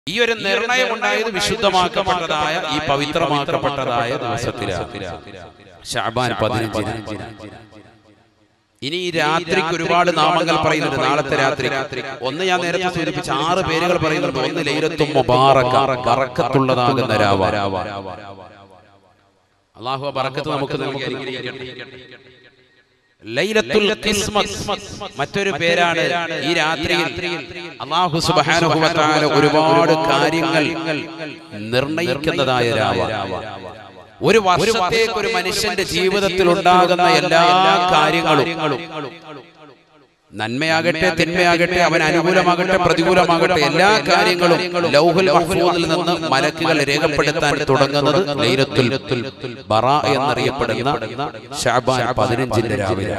ഈ ഒരു നിർണയം ഉണ്ടായത് വിശുദ്ധമാക്കപ്പെട്ടതായ ഈ പവിത്രമാക്കപ്പെട്ടതായ ദിവസത്തിലാണ് ഷാബാൻ പതിനഞ്ചിന് ഇനി ഈ രാത്രിക്ക് ഒരുപാട് നാമങ്ങൾ പറയുന്നുണ്ട് നാളത്തെ രാത്രി ഒന്ന് ഞാൻ നേരത്തെ സൂചിപ്പിച്ച ആറ് പേരുകൾ പറയുന്നുണ്ട് ഒന്ന് ലൈലത്തും മുബാറക ബറക്കത്തുള്ളതാകുന്ന രാവ അള്ളാഹു ആ ബറക്കത്ത് നമുക്ക് നൽകി അനുഗ്രഹിക്കട്ടെ ലൈലത്തുൽ ഖിസ്മത്ത് മറ്റൊരു പേരാണ് ഈ രാത്രിയിൽ അള്ളാഹു സുബ്ഹാനഹു വ തആല ഒരുപാട് കാര്യങ്ങൾ നിർണയിക്കുന്നതായ രാവ ഒരു വർഷത്തേക്ക് ഒരു മനുഷ്യന്റെ ജീവിതത്തിൽ ഉണ്ടാകുന്ന എല്ലാ കാര്യങ്ങളും നന്മയാകട്ടെ തിന്മയാകട്ടെ അവൻ അനുകൂലമാകട്ടെ പ്രതികൂലമാകട്ടെ എല്ലാ കാര്യങ്ങളും ലൗഹുൽ മഹ്ഫൂദിൽ നിന്ന് മലക്കുകൾ രേഖപ്പെടുത്താൻ തുടങ്ങുന്നത് ലൈലത്തുൽ ബറ എന്നറിയപ്പെടുന്ന ഷാബാൻ പതിനഞ്ചിന്റെ രാവിലെ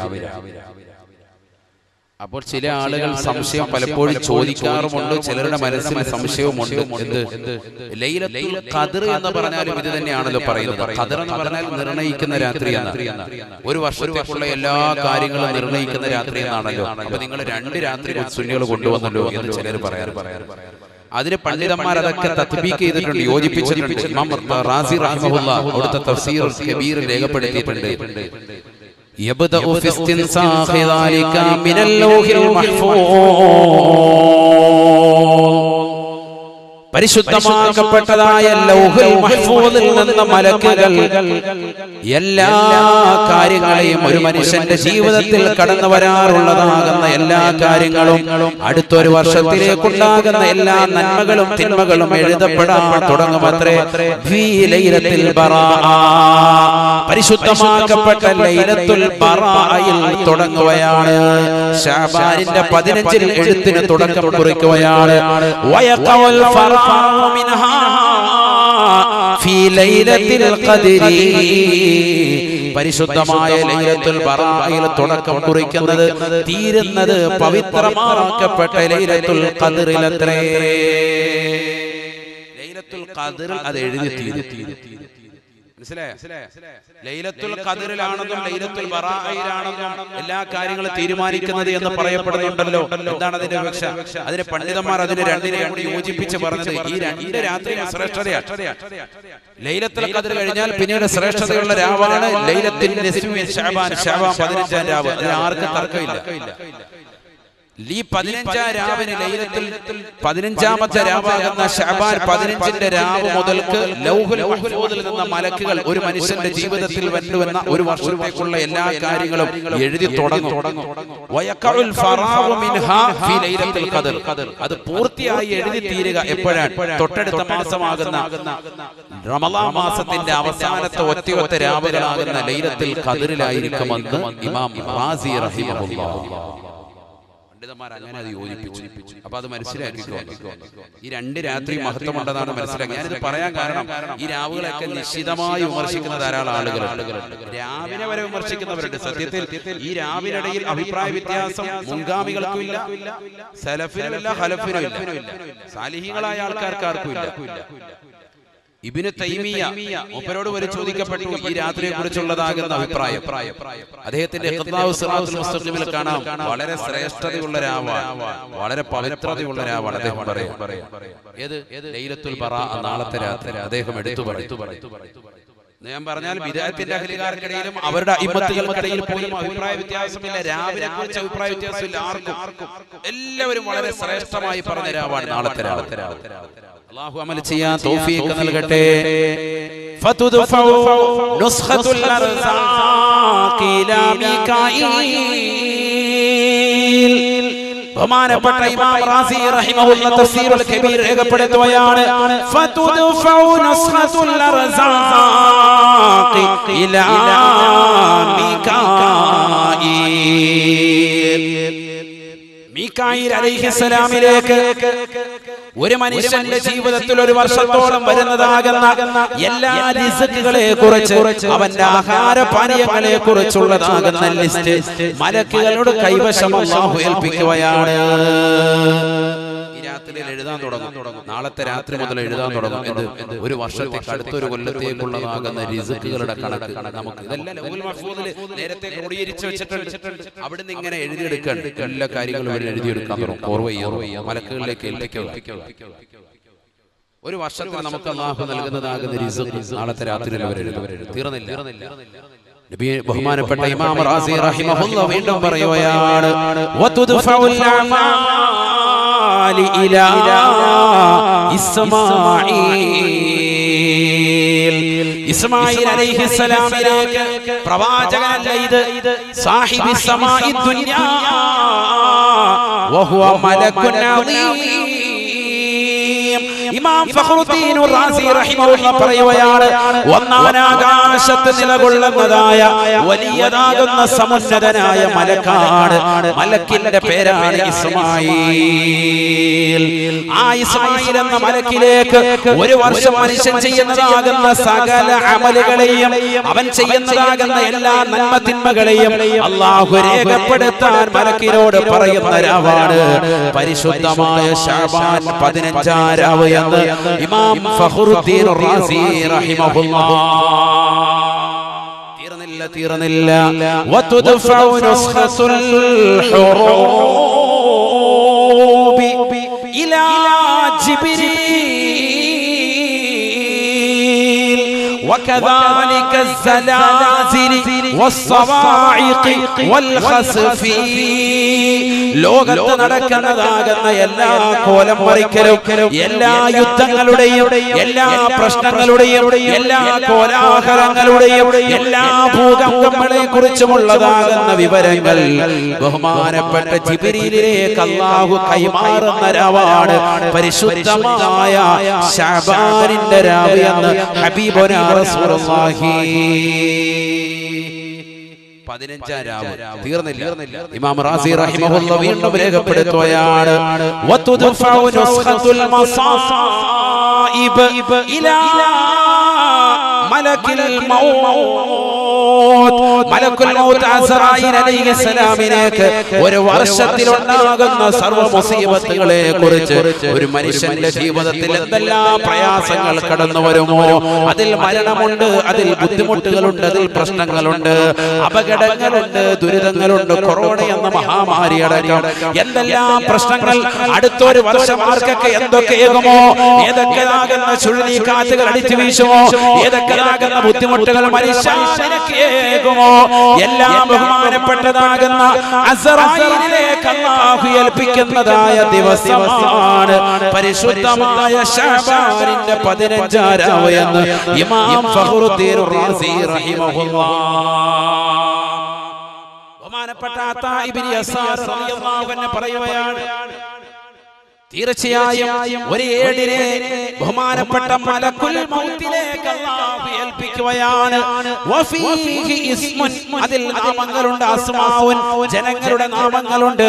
അപ്പോൾ ചില ആളുകൾ സംശയം പലപ്പോഴും ചോദിക്കാറുമുണ്ട് ചിലരുടെ മനസ്സിൽ സംശയവുമുണ്ട് എന്ത് ലൈലത്തുൽ ഖദർ എന്ന് പറഞ്ഞാലും ഇത് തന്നെയാണല്ലോ പറയുന്നത് ഖദർ എന്ന് പറഞ്ഞാൽ നിർണയിക്കുന്ന രാത്രി എന്നാണ് ഒരു വർഷത്തേക്കുള്ള എല്ലാ കാര്യങ്ങളും നിർണയിക്കുന്ന രാത്രി എന്നാണല്ലോ അപ്പൊ നിങ്ങൾ രണ്ട് രാത്രി സുന്നികൾ കൊണ്ടുവന്നല്ലോ എന്ന് ചിലർ പറയാറ് അതിന് പണ്ഡിതന്മാർ അതൊക്കെ തത്ബീക്ക് ചെയ്തിട്ടുണ്ട് യോജിപ്പിച്ചിട്ടുണ്ട് ഇമാം റാസി റഹിമഹുല്ല അവിടുത്തെ തഫ്സീർ കബീർ രേഖപ്പെടുത്തിയിട്ടുണ്ട് يبدأ في استنساخ ذلك من اللوح المحفوظ പരിശുദ്ധമാക്കപ്പെട്ടതായ ലൗഹുൽ മഹ്ഫൂദിൽ നിന്ന് മലക്കുകൾ എല്ലാ കാര്യങ്ങളെയും ഒരു മനുഷ്യന്റെ ജീവിതത്തിൽ കടന്നു വരാറുള്ളതാകുന്ന എല്ലാ കാര്യങ്ങളും അടുത്തൊരു വർഷത്തിലേക്കുണ്ടാകുന്ന എല്ലാ നന്മകളും തിന്മകളും എഴുതപ്പെടാൻ തുടങ്ങുമത്രേ ഫീ ലൈലത്തിൽ ബറാഅ. പരിശുദ്ധമാക്കപ്പെട്ട ലൈലത്തുൽ ബറായിൽ തുടങ്ങുകയാണ് ഷാബാനിന്റെ പതിനഞ്ചിൽ എഴുത്തിന് തുടക്കം കുറിക്കുകയാണ് വയഖവൽ ഫറാഉ മിൻഹാ ഫീ ലൈലത്തിൽ ഖദ്രി പരിശുദ്ധമായ ലൈലത്തുൽ ബറായിൽ തുടക്കം കുറിക്കുന്നത് തീരുന്നത് പവിത്രമാക്കപ്പെട്ട ലൈലത്തുൽ ഖദ്റിലത്രേ ലൈലത്തുൽ ഖദ്റിൽ അത് എഴുതി തീരും മനസ്സിലായോ ലൈലത്തുൽ ഖദറിലാണെന്നും ലൈലത്തുൽ ബറായിലാണെന്നും എല്ലാ കാര്യങ്ങളും തീരുമാനിക്കുന്നത് എന്ന് പറയപ്പെടുന്നുണ്ടല്ലോ എന്താണ് അതിന്റെ വിവക്ഷ അതിന് പണ്ഡിതന്മാർ അതിന് രണ്ടിനെ രണ്ട് യോജിപ്പിച്ച് പറഞ്ഞത് ഈ രണ്ട് രാത്രി ശ്രേഷ്ഠതയാണ് ലൈലത്തുൽ ഖദർ കഴിഞ്ഞാൽ പിന്നീട് ശ്രേഷ്ഠതയുള്ള രാവാണ് ലൈലത്തിൽ ഷാബാൻ ഷാബാൻ പതിനഞ്ചാം രാവ് അതിന് ആർക്കും തർക്കമില്ല ഈ പതിനഞ്ചാം രാവിന് ലൈലത്തിൽ പതിനഞ്ചാമത്തെ രാവാകുന്ന ഷാബാൻ പതിനഞ്ചിന്റെ രാവ് മുതൽക്ക് ലൗഹുൽ മഹ്ഫൂദിൽ നിന്ന മലക്കുകൾ ഒരു മനുഷ്യന്റെ ജീവിതത്തിൽ വരുന്നുവെന്ന ഒരു വർഷത്തേക്കുള്ള എല്ലാ കാര്യങ്ങളും എഴുതി തുടങ്ങും വയഖഉൽ ഫറാഉ മിൻഹാ ഫീ ലൈലത്തുൽ ഖദർ അത് പൂർത്തിയായി എഴുതി തീരുക എപ്പോഴാണ് തൊട്ടടുത്ത മാസമാകുന്ന റമളാൻ മാസത്തിന്റെ അവസാനത്തെ ഒറ്റയൊറ്റ രാവുകളാകുന്ന ലൈലത്തുൽ ഖദറിലായിരിക്കുമെന്ന് ഇമാം റാസി റഹിമഹുല്ലാഹ് പണ്ഡിതന്മാർ അങ്ങനെ അത് യോജിപ്പിച്ചു അപ്പൊ അത് മനസ്സിലാക്കിക്കോ ഈ രണ്ട് രാത്രി മഹത്വമുണ്ടെന്നാണ് മനസ്സിലാക്കി ഞാനിത് പറയാൻ കാരണം ഈ രാവുകളൊക്കെ നിശ്ചിതമായി വിമർശിക്കുന്ന ധാരാളം ആളുകളുണ്ട് രാവിലെ വരെ വിമർശിക്കുന്നവരുണ്ട് സത്യത്തിൽ ഈ രാവിനിടയിൽ അഭിപ്രായ വ്യത്യാസം മുൻഗാമികൾക്കും ഇല്ല സലഫിനും ഇല്ല ഹലഫിനും ഇല്ല സാലിഹികളായ ആൾക്കാർക്ക് ആർക്കും ഇല്ല ഇബിന് തൈമിയ മൂപ്പരോട് വരെ ചോദിക്കപ്പെട്ടു ഈ രാത്രിയെ കുറിച്ചുള്ളതാകുന്ന അഭിപ്രായം അദ്ദേഹത്തിന്റെ ഇഖ്താഉ സിറാത്തുൽ മുസ്തഖീമിൽ കാണാം വളരെ ശ്രേഷ്ഠതയുള്ള രാവാണ് വളരെ പവിത്രതയുള്ള രാവാണ് അദ്ദേഹം പറയും ഏത് ലൈലത്തുൽ ബറാ നാളത്തെ രാത്രി അദ്ദേഹം എടുത്തു പറയും ഞാൻ പറഞ്ഞാൽ വിദേഹത്തിന്റെ അഹലികാർക്കിടയിലും അവരുടെ അയിമത്തുകൾക്കിടയിൽ പോലും അഭിപ്രായ വ്യത്യാസമില്ല രാവിലെ കുറിച്ച് അഭിപ്രായ വ്യത്യാസമില്ല ആർക്കും എല്ലാവരും വളരെ ശ്രേഷ്ഠമായി പറഞ്ഞ രാവാണ് നാളത്തെ രാവത്തെ അള്ളാഹു അമൽ ചെയ്യാൻ തൗഫീഖ് നൽകട്ടെ فتدفع نسخة الأرزاق إلى ميكائيل ബഹുമാനപ്പെട്ട ഇമാം റാസി റഹിമഹുല്ല തഫ്സീറുൽ കബീർ രേഖപ്പെടുത്തുകയാണ് ഫതുദ്ഫഉ നസ്ഖത്തുൽ അർസാഖി ഇലാ മീകായിൽ മീകായിൽ അലൈഹിസ്സലാമിലേക്ക് ഒരു മനുഷ്യന്റെ ജീവിതത്തിൽ ഒരു വർഷത്തോളം വരുന്നതാകുന്ന എല്ലാ റിസ്കുകളെ കുറിച്ച് അവന്റെ ആഹാര പാനീയങ്ങളെ കുറിച്ചുള്ളതാകുന്ന ലിസ്റ്റ് മലക്കുകളോട് കൈവശം അല്ലാഹു ഏൽപ്പിക്കുകയാണ് ഈ രാത്രിയിൽ എഴുതാൻ തുടങ്ങും നാളത്തെ രാത്രി മുതൽ എഴുതാൻ തുടങ്ങും എന്ത് ഒരു വർഷത്തേക്ക് അടുത്തൊരു കൊല്ലത്തേക്കുള്ളതാകുന്ന റിസുക്കുകളുടെ കണക്ക് നമുക്ക് ഇതെല്ലാം ലൗഹുൽ മഹ്ഫൂദിൽ നേരത്തെ ക്രോഡീകരിച്ച് വെച്ചിട്ടുണ്ട് അവിടുന്ന് ഇങ്ങനെ എഴുതിയെടുക്കാൻ എല്ലാ കാര്യങ്ങളും ഇവിടെ എഴുതിയെടുക്കാൻ തുടങ്ങും ഓർവ മലക്കുകളിലേക്ക് ഏൽപ്പിക്കുക ഒരു വർഷത്തിൽ നമുക്ക് അള്ളാഹു നൽകുന്നതാകുന്ന റിസ്ക് നാളത്തെ രാത്രിയിൽ അവർ എഴുതും തീർന്നില്ല നബി ബഹുമാനപ്പെട്ട ഇമാം റാസി റഹിമഹുല്ല വീണ്ടും പറയുകയാണ് വതുദ്ഫഉൽ അമാലി ഇലാ ഇസ്മാഈൽ ഇസ്മായിൽ അലൈഹിസ്സലാമിലേക്ക് പ്രവാചകനല്ല ഇത് സാഹിബി സമാഇ ദുനിയാ വഹുവ മലക്കുൻ അളീം ഇമാം ഫഖറുദ്ദീൻ റാസി റഹിമഹുല്ല പറയുകയാണ് ഒന്നാനാകാശത്ത് നിലകൊള്ളുന്നതായ വലിയതാകുന്ന സമുന്നതനായ മലക്കാണ് മലക്കിന്റെ പേരാണ് ഇസ്മായിൽ ആ ഇസ്മായിൽ എന്ന മലക്കിലേക്ക് ഒരു വർഷം മനുഷ്യൻ ചെയ്യുന്നതാകുന്ന സകല അമലുകളെയും അവൻ ചെയ്യുന്നതാകുന്ന എല്ലാ നന്മ തിന്മകളെയും അള്ളാഹു രേഖപ്പെടുത്താൻ മലക്കിനോട് പറയുന്ന രാവാണ് പരിശുദ്ധമായ ഷാബാൻ പതിനഞ്ചാം രാവ് എന്ന് ഇമാം ഫഖറുദ്ദീൻ റാസി റഹിമഹുല്ലാഹ് തീർന്നില്ല തീർന്നില്ല വതുദ്ഫഉ നുസ്ഖത്തുൽ ഹുറൂബി ഇലാ ജിബ്രീൽ وكذلك الزلازل والصواعق والخسف ലോകത്ത് നടക്കുന്നതാകുന്ന എല്ലാ കോലം മറിക്കലും എല്ലാ യുദ്ധങ്ങളുടെയും എല്ലാ പ്രശ്നങ്ങളുടെയും എല്ലാ കോലാഹലങ്ങളുടെയും എല്ലാ ഭൂകമ്പങ്ങളെ കുറിച്ചുമുള്ളതാകുന്ന വിവരങ്ങൾ ബഹുമാനപ്പെട്ട ജിബിരിയിലേക്ക് അള്ളാഹു കൈമാറുന്ന രാവാണ് പരിശുദ്ധമായ ഷാബാനിന്റെ രാവ് എന്ന് ഹബീബുനാ റസൂലുള്ളാഹി പതിനഞ്ചാം രാവ് തീർന്നില്ല ഇമാം റാസി റഹിമഹുല്ല വീണ്ടും രേഖപ്പെടുത്തുകയാണ് വതുദ്ഫഉ നുസ്ഖത്തുൽ മസായിബ് ഇലാ മലക്കിൽ മൗത്ത് മലക്കുൽ മൗത്ത് അസ്രായീൽ അലൈഹിസ്സലാമിലേക്ക് ഒരു വർഷത്തിൽ ഉണ്ടാകുന്ന സർവ്വ മുസീബത്തുകളെ കുറിച്ച് ഒരു മനുഷ്യന്റെ ജീവിതത്തിൽ എന്തെല്ലാം പ്രയാസങ്ങൾ കടന്നു വരുമോ അതിൽ മരണമുണ്ട് അതിൽ ബുദ്ധിമുട്ടുകളുണ്ട് അതിൽ പ്രശ്നങ്ങളുണ്ട് അപകടങ്ങളുണ്ട് ദുരിതങ്ങളുണ്ട് കൊറോണ എന്ന മഹാമാരി അടക്കം എന്തെല്ലാം പ്രശ്നങ്ങൾ അടുത്തൊരു വർഷം ആർക്കൊക്കെ എന്തൊക്കെയാകുമോ ഏതൊക്കെയാകുന്ന ചുഴലിക്കാറ്റുകൾ അടിച്ചു വീശുമോ ഏതൊക്കെയാകുന്ന ബുദ്ധിമുട്ടുകൾ മനുഷ്യനേകുമോ എല്ലാം ബഹുമാനപ്പെട്ടതാകുന്ന അസറായിലേക്ക് അല്ലാഹു ഏൽപ്പിക്കുന്നതായ ദിവസമാണ് പരിശുദ്ധമായ ഷാബാനിന്റെ പതിനഞ്ചാരാവ് എന്ന് ഇമാം ഫഖറുദ്ദീൻ റാസി റഹിമഹുല്ലാഹ് ബഹുമാനപ്പെട്ട അത്താ ഇബ്നു യസാർ റളിയല്ലാഹു അൻഹു പറയുകയാണ് തീർച്ചയായും ഒരു ഏടിനെ ബഹുമാനപ്പെട്ട മലക്കുൽ മൗത്തിലേക്ക് അല്ലാഹു ഏൽപ്പിക്കുകയാണ് വഫീഹി ഇസ്മുൻ അതിൽ നാമങ്ങളുണ്ട് അസ്മാവുൻ ജനങ്ങളുടെ നാമങ്ങളുണ്ട്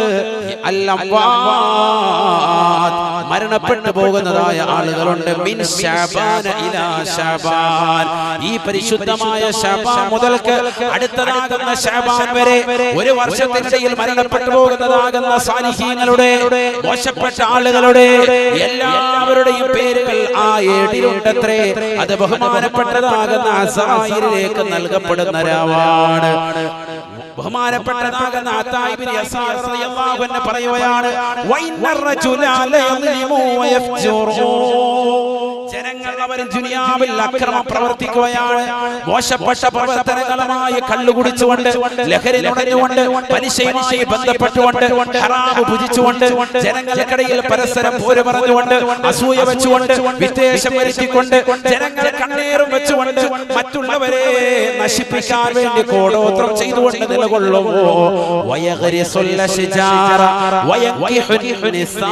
അല്ലംവാത് മരണപ്പെട്ടു പോകുന്നതായ ആളുകളുണ്ട് മിൻ ശഅബാന ഇലാ ശഅബാൻ ഈ പരിശുദ്ധമായ ശഅബാൻ മുതൽക്ക് അടുത്തതാകുന്ന ശഅബാൻ വരെ ഒരു വർഷത്തിനിടയിൽ മരണപ്പെട്ടു പോകുന്നതാകുന്ന സാലിഹീങ്ങളുടെ മോശപ്പെട്ട ആളുകളുടെ എല്ലാവരുടെയും പേരുകൾ ആ ഏടിലുണ്ടത്രേ അത് ബഹുമാനപ്പെട്ടതാകുന്ന അസായിരിലേക്ക് നൽകപ്പെടുന്ന രാവാണ് ബഹുമാനപ്പെട്ടതാകുന്ന അത്തായിബിൻ യസാർ റളിയല്ലാഹു അൻഹു പറയുകയാണ് വൈന്നർ റജുല ലയളിമു വയഫ്ജുറു ജനങ്ങൾ അവർ ദുനിയാവിൽ അക്രമം പ്രവർത്തിക്കുകയാണ് മോശപ്പെട്ട പ്രവർത്തനങ്ങളുമായി കള്ളു കുടിച്ചുകൊണ്ട് ലഹരി നുണഞ്ഞുകൊണ്ട് പലിശയുമായി ബന്ധപ്പെട്ടുകൊണ്ട് ഹറാമ് ഭുജിച്ചുകൊണ്ട് ജനങ്ങൾക്കിടയിൽ പരസ്പരം പോര് പറഞ്ഞുകൊണ്ട് അസൂയ വെച്ചുകൊണ്ട് വിദ്വേഷം വരുത്തിക്കൊണ്ട് ജനങ്ങൾ കണ്ണേറും വെച്ചുകൊണ്ട് മറ്റുള്ളവരെ നശിപ്പിക്കാൻ വേണ്ടി കോടോത്രം ചെയ്തുകൊണ്ട് നിലകൊള്ളുമോ വയഗരിസുല്ല ശിജാറ വയങ്കിഹുൻ നിസാ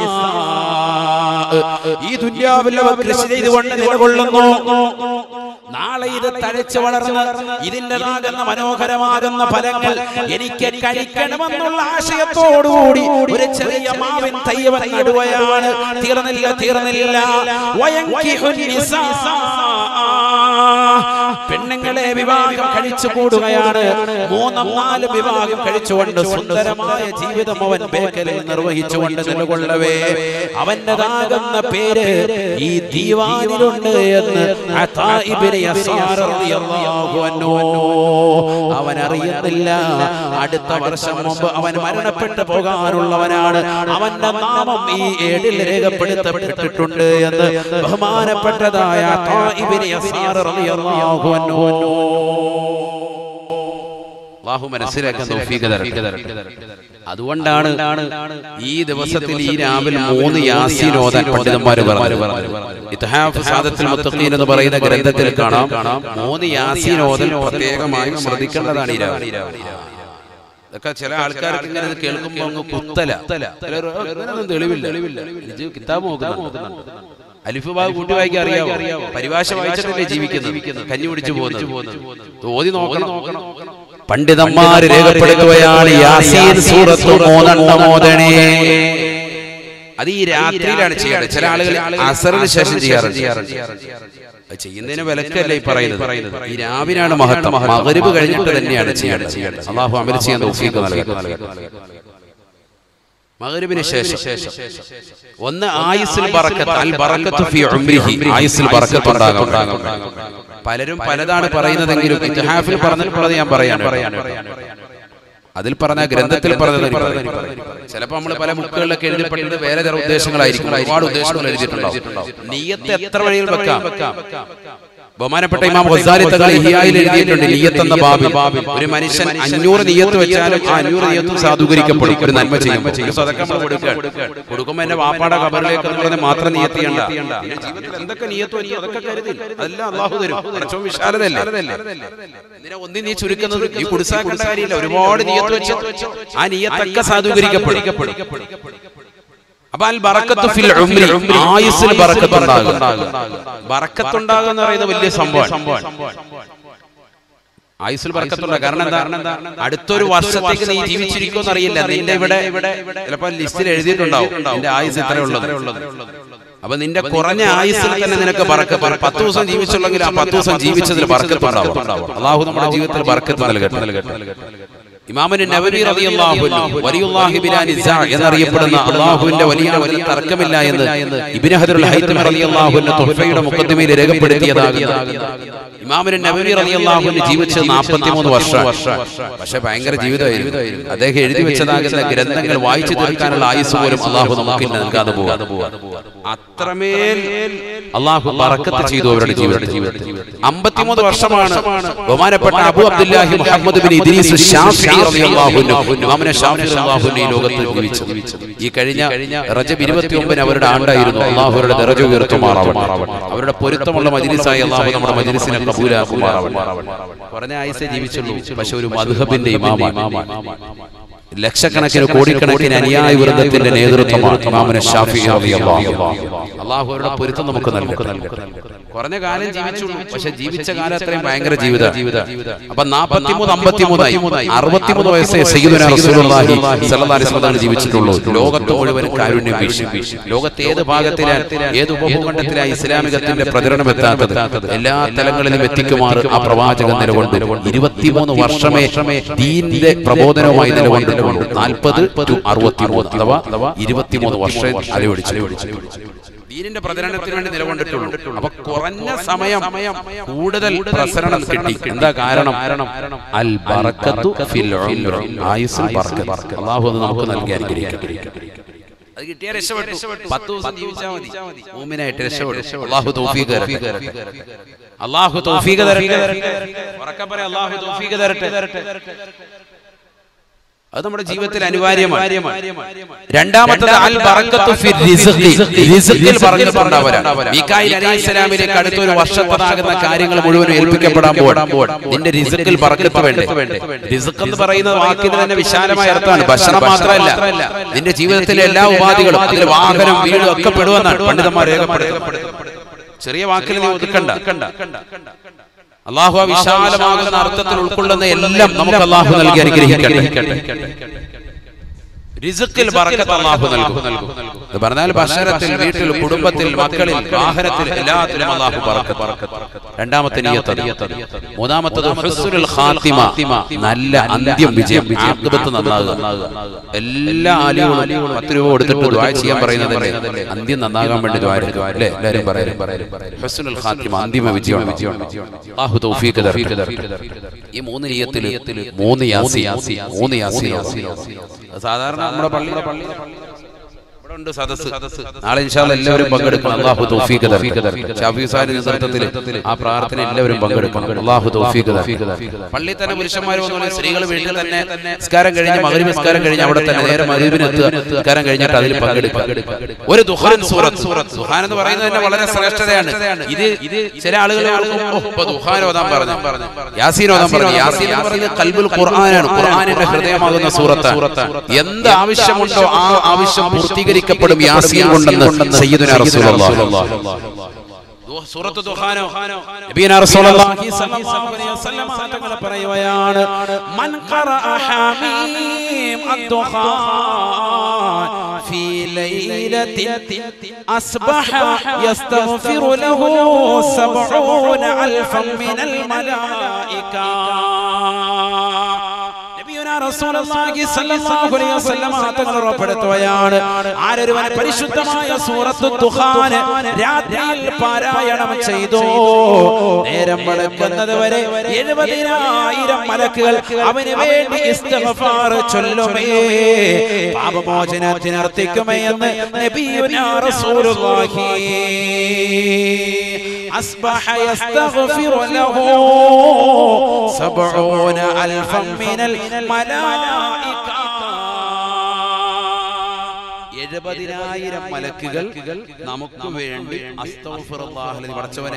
ഈ ദുന്യാവിൽ അവർ കൃഷി ചെയ്തുകൊണ്ട് നിലകൊള്ളുന്നു നാളെ ഇത് തഴച്ചു വളർന്ന് ഇതിൻ്റെതാകുന്ന മനോഹരമാകുന്ന ഫലങ്ങൾ എനിക്ക് കഴിക്കണമെന്നുള്ള ആശയത്തോടുകൂടി ഒരു ചെറിയ മാവിൻ തയ്യവൻ നടുവയാണ് തീർന്നില്ല തീർന്നില്ല വയങ്കിഹുൻ നിസാ പെണ്ണുങ്ങളെ വിവാഹം കഴിച്ചു കൂടുകയാണ് മൂന്നും നാല് വിവാഹം കഴിച്ചുകൊണ്ട് സുന്ദരമായ ജീവിതം അവൻ ബേക്കലിൽ നിർവഹിച്ചുകൊണ്ട് നിലകൊള്ളവേ അവൻ്റെതാകുന്ന പേര് ഈ ദീവാനിലുണ്ട് എന്ന് അതാ ഇബ്നു യസാർ റളിയല്ലാഹു അൻഹു അവൻ അറിയുന്നില്ല അടുത്ത വർഷം മുമ്പ് അവൻ മരണപ്പെട്ടു പോകാനുള്ളവനാണ് അവന്റെ നാമം ഈ ഏടിൽ രേഖപ്പെടുത്തപ്പെട്ടിട്ടുണ്ട് എന്ന് ബഹുമാനപ്പെട്ടതായ അതാ ഇബ്നു യസാർ റളിയല്ലാഹു അൻഹു അള്ളാഹു മനസ്സിലാക്കാൻ തൗഫീഖ് തരട്ടെ അതുകൊണ്ടാണ് ഈ ദിവസത്തിൽ ഈ രാവിലെ മൂന്ന് യാസീൻ ഓതാൻ പണ്ഡിതന്മാർ പറഞ്ഞു ഇത്ഹാഫ് സാദത്തുൽ മുത്തഖീൻ എന്ന് പറയുന്ന ഗ്രന്ഥത്തിൽ കാണാം മൂന്ന് യാസീൻ ഓതൽ പ്രത്യേകമായും ശ്രദ്ധിക്കേണ്ടതാണ് ഈ രാവിലെ ഇതൊക്കെ ചില ആൾക്കാർക്ക് ഇങ്ങനെ ഇത് കേൾക്കുമ്പോൾ അങ്ങ് കുത്തല ചിലർ "ഇതിനൊന്നും തെളിവില്ല ഇത് കിതാബ് നോക്കുന്നുണ്ട് അലിഫ് ബാഗ് കൂട്ടി വായിക്കാൻ അറിയാവോ പരിഭാഷ വായിച്ചിട്ടല്ലേ ജീവിക്കുന്നത് കഞ്ഞി പിടിച്ചു പോകുന്നത് ഓതി നോക്കണം പണ്ഡിതന്മാര് രേഖപ്പെടുത്തുകയാണ് യാസീൻ സൂറത്ത് മൂന്നെണ്ണം ഓതണേ അത് ഈ രാത്രിയിലാണ് ചെയ്യേണ്ടത് ചില ആളുകൾ അസറിന് ശേഷം ചെയ്യാറുണ്ട് അത് ചെയ്യുന്നതിന് വിലക്കല്ലേ ഈ പറയുന്നത് ഈ രാവിലാണ് മഹത്വം മകരിബ് കഴിഞ്ഞിട്ട് തന്നെയാണ് ചെയ്യേണ്ടത് അള്ളാഹു അമൽ ചെയ്യാൻ തൗഫീഖ് നൽകട്ടെ മഗ്രിബിന് ശേഷം ഒന്ന് ആയുസിൽ ബറക്കത്ത് അൽ ബറക്കത്ത് ഫി ഉംരിഹി ആയുസിൽ ബറക്കത്ത് ഉണ്ടാകും പലരും പലതാണ് പറയുന്നതെങ്കിലും ഇത്ഹാഫിൽ പറഞ്ഞിട്ടുള്ളത് ഞാൻ പറയാണ് അതിൽ പറഞ്ഞ ഗ്രന്ഥത്തിൽ പറഞ്ഞത് എനിക്ക് പറയാം. ചിലപ്പോൾ നമ്മൾ പല ബുക്കുകളിലൊക്കെ എഴുതപ്പെട്ടത് വേറെ ചില ഉദ്ദേശങ്ങളായിരിക്കും ഒരുപാട് ഉദ്ദേശങ്ങൾ എഴുതിയിട്ടുണ്ടാവും നീയത്ത് എത്ര വഴിയിൽ വെക്കാം ബഹുമാനപ്പെട്ട ഇമാം ഗസാലി തങ്ങൾ ഇഹിയായിൽ എഴുതിയിട്ടുണ്ട് നിയ്യത്ത് എന്ന ബാബിൽ ഒരു മനുഷ്യൻ അഞ്ഞൂറ് നിയ്യത്ത് വെച്ചാലും ആ അഞ്ഞൂറ് നിയ്യത്തും സാധൂകരിക്കപ്പെടും ഒരു നന്മ ചെയ്യുമ്പോൾ ഒരു സദക്ക നമ്മൾ കൊടുക്കുകയാണ് കൊടുക്കുമ്പോൾ എന്റെ വാപ്പാടെ കബറിലേക്ക് എന്ന് പറഞ്ഞ് മാത്രം നിയ്യത്ത് ചെയ്യണ്ട പിന്നെ ജീവിതത്തിൽ എന്തൊക്കെ നിയ്യത്തോ നീ അതൊക്കെ കരുതി അതെല്ലാം അള്ളാഹു തരും കുറച്ചോ വിശാലതല്ലേ ഇതിനെ ഒന്നി നീ ചുരുക്കുന്നത് നീ കുടിസാക്കേണ്ട കാര്യമില്ല ഒരുപാട് നിയ്യത്ത് വെച്ച് ആ നിയ്യത്തൊക്കെ സാധൂകരിക്കപ്പെടും അപ്പൊ അൽ ബറക്കത്ത് ഫിൽ ഉംരി ആയുസ്സിൽ ബറക്കത്ത് ഉണ്ടാകും ബറക്കത്ത് ഉണ്ടാകുക എന്ന് പറയുന്നത് വലിയ സംഭവം ആയുസ്സിൽ ബറക്കത്തുണ്ട് കാരണം എന്താ അടുത്തൊരു വർഷത്തേക്ക് നീ ജീവിച്ചിരിക്കുമെന്ന് അറിയില്ല നിന്റെ ഇവിടെ ചിലപ്പോ ലിസ്റ്റിൽ എഴുതിയിട്ടുണ്ടാവും നിന്റെ ആയുസ് ഇത്ര ഉള്ളത് അപ്പൊ നിന്റെ കുറഞ്ഞ ആയുസ്സിൽ തന്നെ നിനക്ക് ബറക്കത്ത് പത്ത് ദിവസം ജീവിച്ചുള്ളെങ്കിൽ ആ പത്ത് ദിവസം ജീവിച്ചതിൽ ബറക്കത്ത് ഉണ്ടാവും അള്ളാഹു നമ്മുടെ ജീവിതത്തിൽ ബറക്കത്ത് നൽകട്ടെ ഇമാമിന് നബവി റളിയല്ലാഹു അൻഹു വലിയുല്ലാഹി ബിലാ നിസാ എന്നറിയപ്പെടുന്ന അല്ലാഹുവിന്റെ വലിയ വലിയ തർക്കമില്ല എന്ന് ഇബ്നു ഹദറുൽ ഹൈതമി റളിയല്ലാഹു അൻഹു തുഹഫയുടെ മുഖദ്ദിമയിൽ രേഖപ്പെടുത്തിയതാകുന്നു ഇമാമിന് നബവി റളിയല്ലാഹു അൻഹു ജീവിച്ചത് 43 വർഷം പക്ഷേ ഭയങ്കര ജീവിതമായിരുന്നു അദ്ദേഹം എഴുതി വെച്ചതാകുന്ന ഗ്രന്ഥങ്ങൾ വായിച്ചു തീർക്കാനുള്ള ആയുസ് പോലും അള്ളാഹു നമുക്ക് ഇന്ന് നൽകാതെ പോകും അത്രമേൽ അള്ളാഹു ബറക്കത്ത് ചെയ്തു അവരുടെ ജീവിതത്തിൽ അമ്പത്തിമൂന്ന് വർഷമാണ് ബഹുമാനപ്പെട്ട Abu Abdullahi Muhammad bin Idris Shafi റളിയല്ലാഹു അൻഹു ഇമാമിനെ ഷാഫി റളിയല്ലാഹു അൻഹു ഈ ലോകത്ത് ജീവിച്ചത് ഈ കഴിഞ്ഞ റജബ് 29 അവരുടെ ആണ്ടായിരുന്നു അള്ളാഹു അവരുടെ ദറജ ഉയർത്തുമാറാവട്ടെ അവരുടെ പൊരുത്തമുള്ള മജ്ലിസായി അള്ളാഹു നമ്മുടെ മജ്ലിസിനെ കബൂലാക്കുമാറാവട്ടെ കുറഞ്ഞ ആയുസേ ജീവിച്ചുള്ളൂ പക്ഷെ ഒരു മദ്ഹബിന്റെ ഇമാമാണ് ലക്ഷക്കണക്കിന് കോടിക്കണക്കിന് അനുയായ വൃന്ദത്തിന്റെ നേതൃത്വമാണ് ഇമാമിനെ ഷാഫി റളിയല്ലാഹു അൻഹു. അള്ളാഹു അവരുടെ പൊരുത്തം നമുക്ക് നൽകും കുറഞ്ഞ കാലം ജീവിച്ചുള്ളൂ പക്ഷെ ജീവിച്ച കാലം അത്രയും ഭയങ്കര ജീവിത അപ്പൊ നാപ്പത്തിമൂന്ന് അമ്പത്തിമൂന്നായി അറുപത്തിമൂന്ന് വയസ്സേ സയ്യിദുനാ റസൂലുള്ളാഹി സ്വല്ലല്ലാഹി അലൈഹി വസല്ലം ജീവിച്ചിട്ടുള്ളൂ ലോകത്ത് മുഴുവൻ കാരുണ്യം വീശി ലോകത്ത് ഏത് ഭാഗത്തിലാണ് ഏത് ഉപഭൂഖണ്ഡത്തിലാണ് ഇസ്ലാമികത്തിന്റെ പ്രചരണം എത്താത്തത് എല്ലാ തലങ്ങളിലും എത്തിക്കുമാർ ആ പ്രവാചകൻ നിലകൊണ്ട് ഇരുപത്തിമൂന്ന് വർഷമേ ദീനിന്റെ പ്രബോധനവുമായി നിലകൊണ്ടിട്ടുണ്ട് നാൽപ്പത് ടു അറുപത്തിമൂന്ന് അഥവാ ഇരുപത്തിമൂന്ന് വർഷം അലവടിച്ചു ദീനിന്റെ പ്രചരണത്തിന് വേണ്ടി നിലകൊണ്ടിട്ടുള്ളൂ അപ്പൊ കുറഞ്ഞ സമയം കൂടുതൽ പ്രസരണം കിട്ടി എന്താ കാരണം അൽ ബറക്കത്തു ഫിൽ ഉംർ ആയുസ്സിൽ ബറക്കത്ത് അല്ലാഹു അത് നമുക്ക് നൽകി അനുഗ്രഹിക്കട്ടെ അത് കിട്ടിയ രക്ഷപ്പെട്ടു പത്ത് ദിവസം ജീവിച്ചാൽ മതി മൂമിനായിട്ട് രക്ഷപ്പെട്ടു അള്ളാഹു തൗഫീഖ് തരട്ടെ അള്ളാഹു തൗഫീഖ് തരട്ടെ ഉറക്കെ പറയാം അള്ളാഹു തൗഫീഖ് തരട്ടെ അത് നമ്മുടെ ജീവിതത്തിൽ അനിവാര്യമാണ് രണ്ടാമത്തത് അൽ ബറക്കത്തു ഫിർ റിസ്ഖി റിസ്ഖിൽ ബറക്കത്തുണ്ടാവലാണ് മീകായിൽ അലൈഹിസ്സലാമിലേക്ക് അടുത്ത ഒരു വർഷത്തതാകുന്ന കാര്യങ്ങൾ മുഴുവൻ ഏൽപ്പിക്കപ്പെടാൻ പോകാൻ നിന്റെ റിസ്ഖിൽ ബറക്കത്ത് വേണ്ടേ റിസ്ഖ് എന്ന് പറയുന്ന വാക്കിന് തന്നെ വിശാലമായ അർത്ഥമാണ് ഭക്ഷണം മാത്രമല്ല നിന്റെ ജീവിതത്തിലെ എല്ലാ ഉപാധികളും അതിൽ വാഹനം വീടും ഒക്കെ പെടുമെന്നാണ് പണ്ഡിതന്മാർ രേഖപ്പെടുത്തുന്നത് ചെറിയ വാക്കിൽ നീ ഒതുക്കണ്ട അള്ളാഹു ആ വിശാലമാകുന്ന അർത്ഥത്തിൽ ഉൾക്കൊള്ളുന്ന എല്ലാം നമുക്ക് അള്ളാഹു നൽകി അനുഗ്രഹിക്കട്ടെ റിസുക്കിൽ ബറക്കത്ത് അല്ലാഹു നൽകും എന്ന് പറഞ്ഞാൽ ഭക്ഷണത്തിൽ വീട്ടിൽ കുടുംബത്തിൽ മക്കളിൽ വാഹനത്തിൽ എല്ലാത്തിലും അല്ലാഹു ബറക്കത്ത് രണ്ടാമത്തെ നിയത്ത് മൂന്നാമത്തത് ഹുസ്നുൽ ഖാത്തിമ നല്ല അന്ത്യം വിജയം ആഖിബത്ത് നന്നാകുക എല്ലാ ആലികളും പത്ത് രൂപ കൊടുത്തിട്ട് ദുആ ചെയ്യാൻ പറയുന്നത് അന്ത്യം നന്നാകാൻ വേണ്ടി ദുആ എടുക്കുക അല്ലേ എല്ലാവരും പറയും ഹുസ്നുൽ ഖാത്തിമ അന്തിമ വിജയം അല്ലാഹു തൗഫീഖ് തരട്ടെ ഈ മൂന്ന് നിയത്തിൽ മൂന്ന് യാസി മൂന്ന് യാസി സാധാരണ നമ്മുടെ പള്ളിയുടെ പള്ളി ഇവിടെ ഉണ്ട് സദസ്സ് നാളെ ഇൻഷാല്ല എല്ലാവരും പങ്കെടുക്കണം അള്ളാഹു തൗഫീഖ് തരട്ടെ ഷാഫി സാഹിബ് നേതൃത്വത്തിൽ ആ പ്രാർത്ഥന എല്ലാവരും പങ്കെടുക്കണം അള്ളാഹു തൗഫീഖ് തരട്ടെ പള്ളി തന്നെ പുരുഷന്മാർ വന്നു സ്ത്രീകൾ വീട്ടിൽ തന്നെ നിസ്കാരം കഴിഞ്ഞ് മകരി നിസ്കാരം കഴിഞ്ഞ് അവിടെ തന്നെ നേരെ മകരീബിന് എത്തുക നിസ്കാരം കഴിഞ്ഞിട്ട് അതിൽ പങ്കെടുക്കുക ഒരു ദുഹാൻ സൂറത്ത് ദുഹാൻ എന്ന് പറയുന്നത് തന്നെ വളരെ ശ്രേഷ്ഠതയാണ് ഇത് ഇത് ചില ആളുകൾ ദുഹാൻ ഓതാൻ പറഞ്ഞു യാസീൻ ഓതാൻ പറഞ്ഞു യാസീൻ എന്ന് പറയുന്നത് കൽബുൽ ഖുർആനാണ് ഖുർആനിന്റെ ഹൃദയമാകുന്ന സൂറത്ത് എന്ത് ആവശ്യമുണ്ടോ ആ ആവശ്യം പൂർത്തീകരിക്കപ്പെടും യാസീൻ കൊണ്ടെന്ന് സയ്യിദുനാ റസൂലുള്ളാഹി സൂറത്ത് ദുഖാനോ നബിയനാ റസൂലുള്ളാഹി സ്വല്ലല്ലാഹു അലൈഹി വസല്ലം തങ്ങൾ പറയുകയാണ് മൻ ഖറഅ ഹാമീം അദ്ദുഖാൻ ഫീ ലൈലത്തിൻ അസ്ബഹ യസ്തഗ്ഫിറു ലഹു സബ്ഊന അൽഫൻ മിനൽ മലായിക തങ്ങൾ ഉറപ്പെടുത്തുകയാണ് ആരൊരുവൻ പരിശുദ്ധമായ സൂറത്ത് ദുഖാന് രാത്രിയിൽ പാരായണം ചെയ്തു നേരം വെളുക്കുന്നത് വരെ എഴുപതിനായിരം മലക്കുകൾ അവന് വേണ്ടി ഇസ്തിഗ്ഫാർ ചൊല്ലുമേ പാപമോചനത്തിനർത്ഥിക്കുമേ എന്ന് നബിയുനാ റസൂലുള്ളാഹി أصبح يستغفر له سبعون ألفا من الملائكة എഴുപതിനായിരം മലക്കുകൾ നമുക്ക് വേണ്ടി പടച്ചവനെ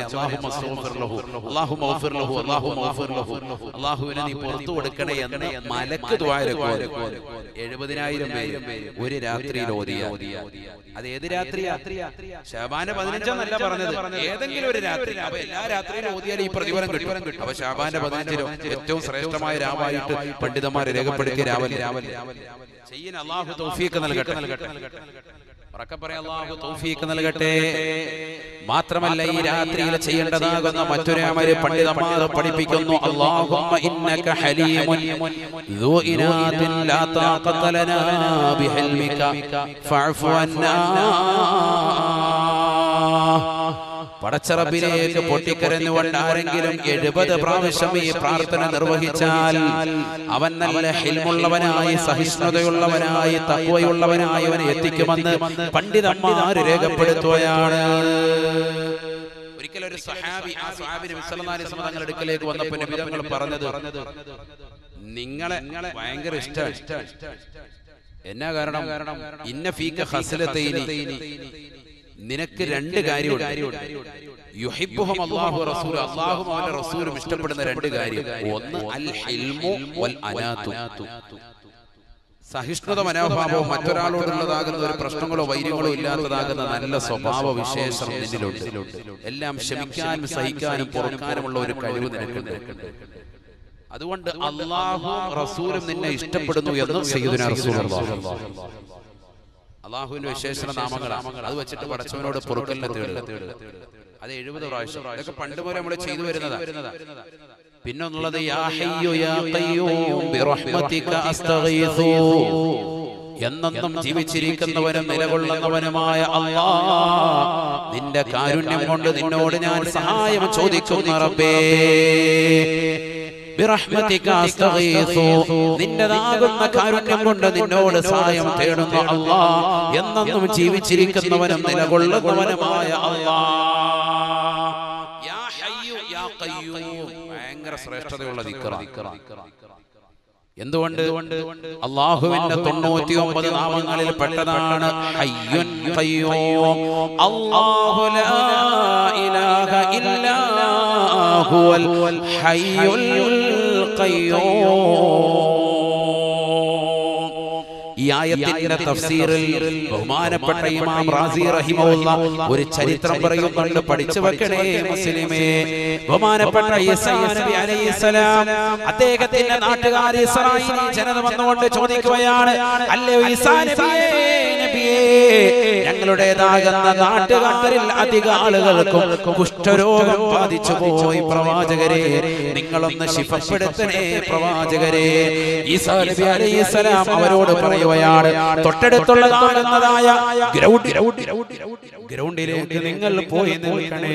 അള്ളാഹുവിനെ നീ പുറത്തു കൊടുക്കണേ എന്ന് മലക്ക് എഴുപതിനായിരം പേര് ഒരു രാത്രിയിൽ ഓതിയ അത് ഏത് രാത്രിയാ ഷാബാന്റെ പതിനഞ്ചാന്നല്ല പറഞ്ഞത് ഏതെങ്കിലും ഒരു രാത്രി അപ്പൊ എല്ലാ രാത്രിയിലും ഓതിയാൽ ഈ പ്രതിഫലം കിട്ടും അപ്പൊ ഷാബാന്റെ പതിനഞ്ചിലും ഏറ്റവും ശ്രേഷ്ഠമായ രാവായിട്ട് പണ്ഡിതന്മാരെ രേഖപ്പെടുത്തിയ രാവൽ രാവൽ ചെയ്യാൻ അള്ളാഹു തൗഫീഖ് നൽകട്ടെ ഉറക്കെ പറയാം അള്ളാഹു തൗഫീഖ് നൽകട്ടെ മാത്രമല്ല ഈ രാത്രിയിൽ ചെയ്യേണ്ടതാകുന്ന മറ്റൊരു അമര് പണ്ഡിതന്മാർ പഠിപ്പിക്കുന്നു അല്ലാഹുമ്മ ഇന്നക ഹലീമുൻ ذو إنات لا طاقة لنا بحلمك فاعف عنا പടച്ചറബിലേക്ക് പൊട്ടിക്കരഞ്ഞുകൊണ്ട് ആരെങ്കിലും എഴുപത് പ്രാവശ്യം ഈ പ്രാർത്ഥന നിർവഹിച്ചാൽ അവൻ നല്ല ഹിൽമുള്ളവനായി സഹിഷ്ണുതയുള്ളവനായി തത്വയുള്ളവനായി അവനെ എത്തിക്കുമെന്ന് പണ്ഡിതന്മാർ രേഖപ്പെടുത്തുകയാണ് ഒരിക്കലും ഒരു സഹാബി ആ സഹാബിന് തങ്ങളുടെ അടുക്കലേക്ക് വന്നപ്പോൾ നബി തങ്ങൾ പറഞ്ഞത് നിങ്ങളെ ഭയങ്കര ഇഷ്ടമാണ് എന്നാ കാരണം ഇന്ന ഫീക്ക ഹസലത്തൈനി നിനക്ക് രണ്ട് കാര്യമുണ്ട് യുഹിബ്ബുഹും അല്ലാഹു റസൂൽ അല്ലാഹും അവന്റെ റസൂലും ഇഷ്ടപ്പെടുന്ന രണ്ട് കാര്യം ഒന്ന് അൽ ഹിൽമു വൽ അനാതു സഹിഷ്ണുത മനോഭാവവും മറ്റൊരാളോടുള്ളതാകുന്ന ഒരു പ്രശ്നങ്ങളോ വൈര്യങ്ങളോ ഇല്ലാത്തതാകുന്ന നല്ല സ്വഭാവ വിശേഷം നിന്നിലുണ്ട് എല്ലാം ക്ഷമിക്കാനും സഹിക്കാനും പൊറുക്കാനുമുള്ള ഒരു കഴിവ് നിനക്കുണ്ട് അതുകൊണ്ട് അള്ളാഹും റസൂലും നിന്നെ ഇഷ്ടപ്പെടുന്നു എന്ന് സയ്യിദുനാ റസൂലുള്ളാഹി അള്ളാഹുവിന്റെ വിശേഷണ നാമങ്ങളാണ് അത് വെച്ചിട്ട് പടച്ചവനോട് പൊറുക്കലിനെ തേടുക അത് എഴുപത് പ്രാവശ്യം ഇതൊക്കെ പണ്ട് പോലെ നമ്മൾ ചെയ്തു വരുന്നതാ പിന്നൊന്നുള്ളത് യാ ഹയ്യു യാ ഖയ്യൂം ബിറഹ്മതിക അസ്തഗീസു എന്നെന്നും ജീവിച്ചിരിക്കുന്നവനും നിലകൊള്ളുന്നവനുമായ അല്ലാ നിന്റെ കാരുണ്യം കൊണ്ട് നിന്നോട് ഞാൻ സഹായം ചോദിക്കുന്ന റബ്ബേ ബിറഹ്മതിക അസ്തഗീസു നിന്റേതാകുന്ന കാരുണ്യം കൊണ്ട് നിന്നോട് സഹായം തേടുന്ന അല്ലാ എന്നെന്നും ജീവിച്ചിരിക്കുന്നവനും നിലകൊള്ളുന്നവനുമായ അല്ലാ യാ ഹയ്യു യാ ഖയ്യൂം ഭയങ്കര ശ്രേഷ്ഠതയുള്ള ദിക്റാ എന്തുകൊണ്ട് അള്ളാഹുവിന്റെ തൊണ്ണൂറ്റി ഒമ്പത് നാമങ്ങളിൽ പെട്ടതാണ് ഹയ്യുൻ ഖയ്യൂം അല്ലാഹു ലാ ഇലാഹ ഇല്ലാ ഹുവൽ ഹയ്യുൽ ഖയ്യൂം ഈ ആയത്തിന്റെ തഫ്സീറിൽ ബഹുമാനപ്പെട്ട ഇമാം റാസി റഹിമഹുല്ല ഒരു ചരിത്രം പറയുന്നുണ്ട് പഠിച്ചു വെക്കണേ മുസ്ലിമേ ബഹുമാനപ്പെട്ട ഈസാ നബി അലൈഹിസ്സലാം അദ്ദേഹത്തിന്റെ നാട്ടുകാർ ഇസ്രായേലി ജനത വന്നുകൊണ്ട് ചോദിക്കുകയാണ് അല്ലയോ ഈസാ നബിയേ നബിയേ ഞങ്ങളുടേതാകുന്ന നാട്ടുകാരിൽ അധിക ആളുകൾക്കും കുഷ്ഠരോഗം ബാധിച്ചു പോയി പ്രവാചകരെ നിങ്ങളൊന്ന് ശിഫപ്പെടുത്തണേ പ്രവാചകരെ ഈസാ നബി അലൈഹിസ്സലാം അവരോട് പറയുകയാണ് തൊട്ടടുത്തുള്ളതാകുന്നതായ ഗ്രൗണ്ട് ഗ്രൗണ്ടിലേക്ക് നിങ്ങൾ പോയി നിൽക്കണേ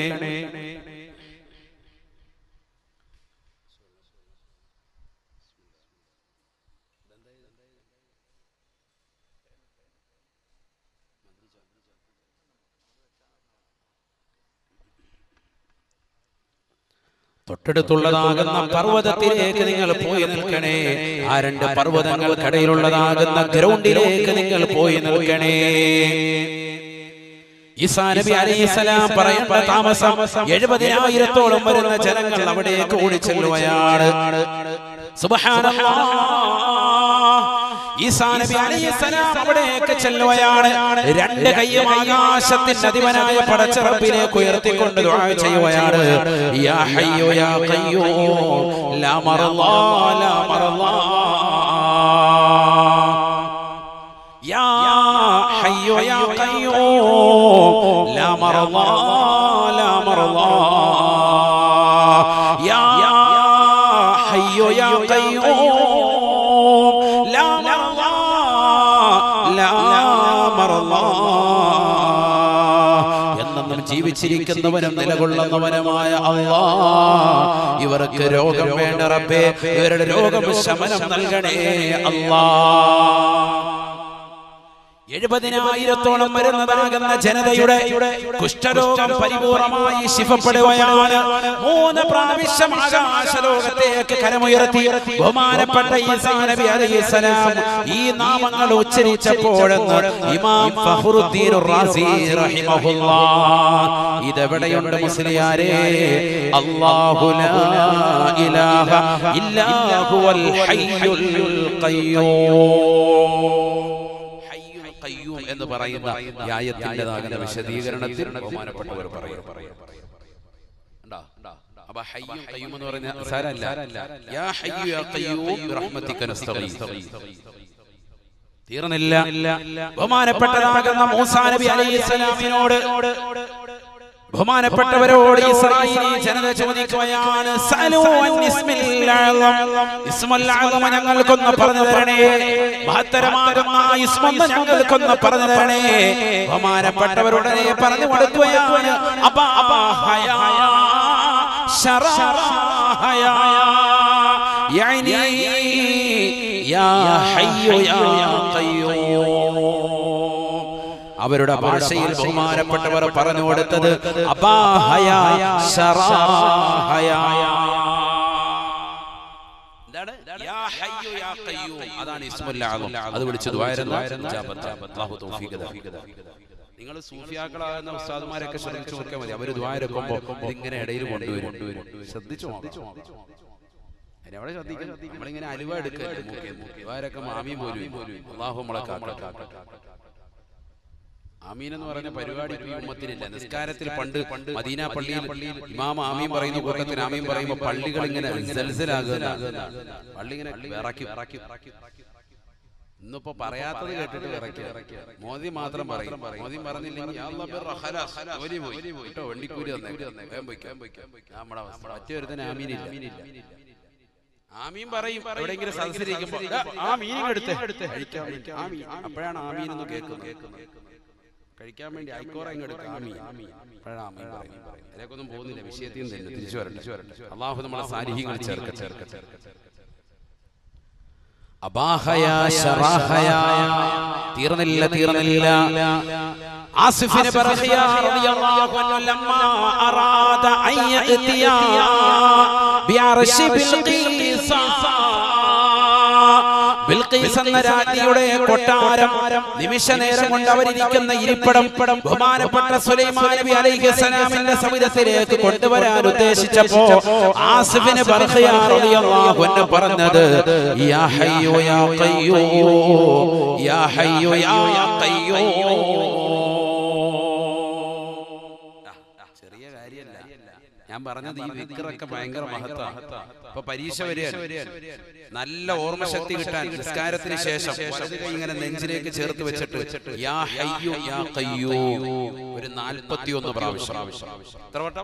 തൊട്ടടുത്തുള്ളതാകുന്ന പർവ്വതത്തിലേക്ക് നിങ്ങൾ പോയി നിൽക്കണേ ആ രണ്ട് പർവ്വതങ്ങൾക്കിടയിലുള്ളതാകുന്ന ഗ്രൗണ്ടിലേക്ക് നിങ്ങൾ പോയി നിൽക്കണേ ഈസാ നബി അലൈഹിസ്സലാം പറയേണ്ട താമസം എഴുപതിനായിരത്തോളം വരുന്ന ജനങ്ങൾ അവിടേക്ക് ഓടിച്ചെല്ലുകയാണ് സുബ്ഹാനല്ലാഹ് ഈസാ നബി അലൈഹിസ്സലാം അവിടേക്ക് ചെല്ലുകയാണ് രണ്ട് കൈയും ആകാശത്തിന്റെ അധിപനായ പടച്ച റബ്ബിലേക്ക് ഉയർത്തിക്കൊണ്ട് ദുആ ചെയ്യുകയാണ് യാ ഹയ്യോ യാ ഖയ്യൂം ലാ മറല്ലാ ലാ മറല്ലാ യാ ഹയ്യോ യാ ഖയ്യൂം ലാ മറല്ലാ ലാ മറല്ലാ യാ ഹയ്യോ യാ ഖയ്യൂം ലാ മറല്ലാ ലാ മറല്ലാ എന്നെന്നും ജീവിച്ചിരിക്കുന്നവനും നിലകൊള്ളുന്നവനുമായ അള്ളാ ഇവർക്ക് രോഗം വേണ്ട റബ്ബേ ഇവരുടെ രോഗം ശമനം നൽകണേ അള്ളാ എഴുപതിനായിരത്തോളം വരുന്നതാകുന്ന ജനതയുടെ കുഷ്ഠരോഗം പരിപൂർണമായി ശിഫപ്പെടുകയാണ് മൂന്ന് പ്രാവശ്യം ആകാശലോകത്തേക്ക് കരമുയർത്തി ബഹുമാനപ്പെട്ട ഈസാ നബി അലൈഹിസ്സലാം ഈ നാമങ്ങൾ ഉച്ചരിച്ചപ്പോഴെന്ന് ഇമാം ഫഖറുദ്ദീൻ റാസി റഹിമഹുല്ലാഹ് ഇതെവിടെയുണ്ട് മുസ്ലിയാരേ അല്ലാഹു ലാ ഇലാഹ ഇല്ലാ ഹുവൽ ഹയ്യുൽ ഖയ്യൂം ഹയ്യുൽ ഖയ്യൂം എന്ന് പറയുന്ന ഈ ആയത്തിൻ്റെതാകുന്ന വിശദീകരണത്തിൽ ബഹുമാനപ്പെട്ടവർ പറയും ഉണ്ടോ? അപ്പൊ ഹയ്യും ഖയ്യൂം എന്ന് പറയുന്ന സാരല്ല യാ ഹയ്യു യാ ഖയ്യൂം ബിറഹ്മതിക നസ്തഗീസ് തീർന്നില്ല ബഹുമാനപ്പെട്ടതാകുന്ന മൂസാ നബി അലൈഹിസ്സലാമിനോട് ബഹുമാനപ്പെട്ടവരോട് ഇസ്രായേലി ജനത ചോദിക്കുകയാണ് സലൂ അൻ ഇസ്മിൽ അഅ്ളം. ഇസ്മുൽ അഅ്ളം ഞങ്ങൾക്കൊന്ന് പറഞ്ഞു തരണേ മഹത്തരമാകുന്ന ആ ഇസ്മൊന്ന് ഞങ്ങൾക്കൊന്ന് പറഞ്ഞു തരണേ ബഹുമാനപ്പെട്ടവരുടനെ പറഞ്ഞു കൊടുക്കുകയാണ് അപ്പാ ഹയാ ശറാ ഹയാ യഅനി യാ ഹയ്യു യാ ഖയ്യൂം അവരുടെ ഭാഷയിൽ ബഹുമാനപ്പെട്ടവർ പറഞ്ഞു കൊടുത്തത് അബാഹയ ശറാഹയ. എന്താണ്? യാ ഹയ്യു യാ ഖയ്യൂം. അതാണ് ഇസ്മുൽ അഅ്ളം. അത് വിളിച്ച് ദ്വാരുന്ന ഇജാബത്ത്. അല്ലാഹു തൗഫീഖ് തരും. നിങ്ങൾ സൂഫിയാക്കളാകുന്ന ഉസ്താദുമാരൊക്കെ ശ്രദ്ധിച്ചു നോക്കിയാൽ മതി അവര് ദ്വാരക്കുമ്പോ ഇതിങ്ങനെ ഇടയിൽ കൊണ്ടുവരും ശ്രദ്ധിച്ചു നോക്കണം. അതിനെ അവിടെ ശ്രദ്ധിക്കണം നമ്മളിങ്ങനെ അലുവ എടുക്കുക ദ്വാരൊക്കെ മാമി പോലും അള്ളാഹു നമ്മളെ കാക്കട്ടെ ആമീൻ എന്ന് പറയുന്ന പരിപാടി ഈ ഉമ്മത്തിനില്ല നിസ്കാരത്തിൽ പണ്ട് മദീന പള്ളിയിൽ ഇമാം ആമീൻ പറയുന്ന കൂട്ടത്തിൽ ആമീൻ പറയുമ്പോൾ പള്ളികൾ ഇങ്ങനെ സൽസലാകുക പള്ളി ഇങ്ങനെ വിറക്കി വിറക്കി ഇന്നിപ്പോ പറയാത്തത് കേട്ടിട്ട് വിറക്കി മോദി മാത്രം പറയും മോദി പറഞ്ഞില്ലെങ്കിൽ യാ അല്ലാ ബിർ റഹല. ജോലി പോയി കേട്ടോ വണ്ടിക്കൂലി തന്നെ വേഗം പൊയ്ക്കോ. നമ്മുടെ അവസ്ഥ മറ്റൊരുത്തന് ആമീനില്ല ആമീൻ പറയും എവിടെയെങ്കിലും സദസ്സിരിക്കുമ്പോ "ദാ, ആ മീനിങ് എടുത്ത് കഴിക്കാൻ വേണ്ടി ആമീൻ അപ്പോഴാണ് ആമീൻ എന്ന് കേൾക്കുന്നത് കഴിക്കാൻ വേണ്ടി ഐക്കോറ ഇങ്ങ് എടുക്കുക ആമീൻ അപ്പോഴാണ് ആമീൻ പറയും അതിലേക്കൊന്നും പോകുന്നില്ല വിഷയത്തിൽ നിന്ന് തന്നെ തിരിച്ചു വരട്ടെ അള്ളാഹു നമ്മളെ സാന്നിധ്യങ്ങൾ ചേർക്ക ചേർക്ക ചേർക്ക അബാഹയ ശറാഹയ തീർന്നില്ല തീർന്നില്ല ആസിഫിന് ബർഹിയ റളിയല്ലാഹു അൻഹു ലമ്മാ അറാദ അൻ യഅതിയ ബിഅർശി ബിൽഖീസ ബിൽഖീസ് എന്ന രാജ്ഞിയുടെ കൊട്ടാരം നിമിഷ നേരം കൊണ്ട് അവരിയ്ക്കുന്ന ഇരിപ്പിടം ബഹുമാനപ്പെട്ട സുലൈമാൻ നബി അലൈഹിസ്സലാമിന്റെ സവിധത്തിലേക്ക് കൊണ്ടുവരാൻ ഉദ്ദേശിച്ചപ്പോ ആസിഫിന് ബർഖിയ റളിയല്ലാഹു അൻഹു പറഞ്ഞത് യാ ഹയ്യോ യാ ഖയ്യോ യാ ഹയ്യോ യാ ഖയ്യോ ചെറിയ കാര്യമല്ല ഞാൻ പറഞ്ഞത് ഈ വിക്രൊക്കെ ഭയങ്കര മഹത്വ ഇപ്പൊ പരീക്ഷ വരികയാണ് നല്ല ഓർമ്മശക്തി കിട്ടാൻ നിസ്കാരത്തിന് ശേഷം വലത് കൈ ഇങ്ങനെ നെഞ്ചിലേക്ക് ചേർത്ത് വെച്ചിട്ട് യാ ഹയ്യു യാ ഖയ്യൂ ഒരു നാൽപ്പത്തിയൊന്ന് പ്രാവശ്യം എത്ര വട്ടം?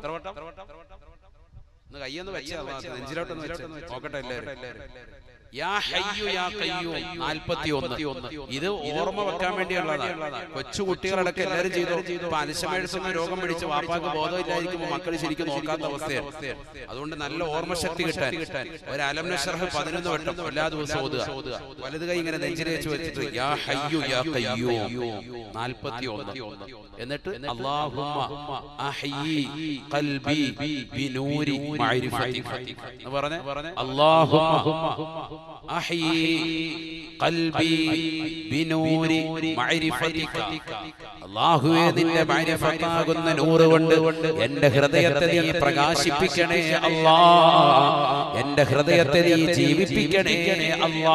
ഒന്ന് കയ്യൊന്ന് വെച്ചാ നെഞ്ചിലോട്ടൊന്ന് വെച്ച് നോക്കട്ടെ എല്ലാവരും യാ ഹയ്യു യാ ഖയ്യൂം 41 ഇത് ഓർമ്മ വെക്കാൻ വേണ്ടിയുള്ളതാണ് കൊച്ചു കുട്ടികളടക്കം എല്ലാവരും ചെയ്തു ഇപ്പൊ അലശമെഴുത്തുന്ന രോഗം പിടിച്ച് വാപ്പാക്ക് ബോധമില്ലായിരിക്കുമ്പോൾ മക്കൾ ശരിക്കും നോക്കാത്ത അവസ്ഥയാണ് അതുകൊണ്ട് നല്ല ഓർമ്മശക്തി കിട്ടാൻ ഒരു അലം നഷറഹ് പതിനൊന്ന് വട്ടം എല്ലാ ദിവസവും ഓതുക വലത് കൈ ഇങ്ങനെ നെഞ്ചിൽ വെച്ച് വെച്ചിട്ട് യാ ഹയ്യു യാ ഖയ്യൂം 41 എന്നിട്ട് അല്ലാഹുമ്മ അഹ്യി ഖൽബി ബിനൂരി മഅരിഫതിക എന്ന് പറഞ്ഞേ അല്ലാഹുമ്മ അഹ്യി ഖൽബി ബിനൂരി മഅരിഫതിക അല്ലാഹുവേ നിന്റെ മഅരിഫത്താകുന്ന നൂറ് കൊണ്ട് എന്റെ ഹൃദയത്തെ നീ പ്രകാശിപ്പിക്കണേ അല്ലാ എന്റെ ഹൃദയത്തെ നീ ജീവിപ്പിക്കണേ അല്ലാ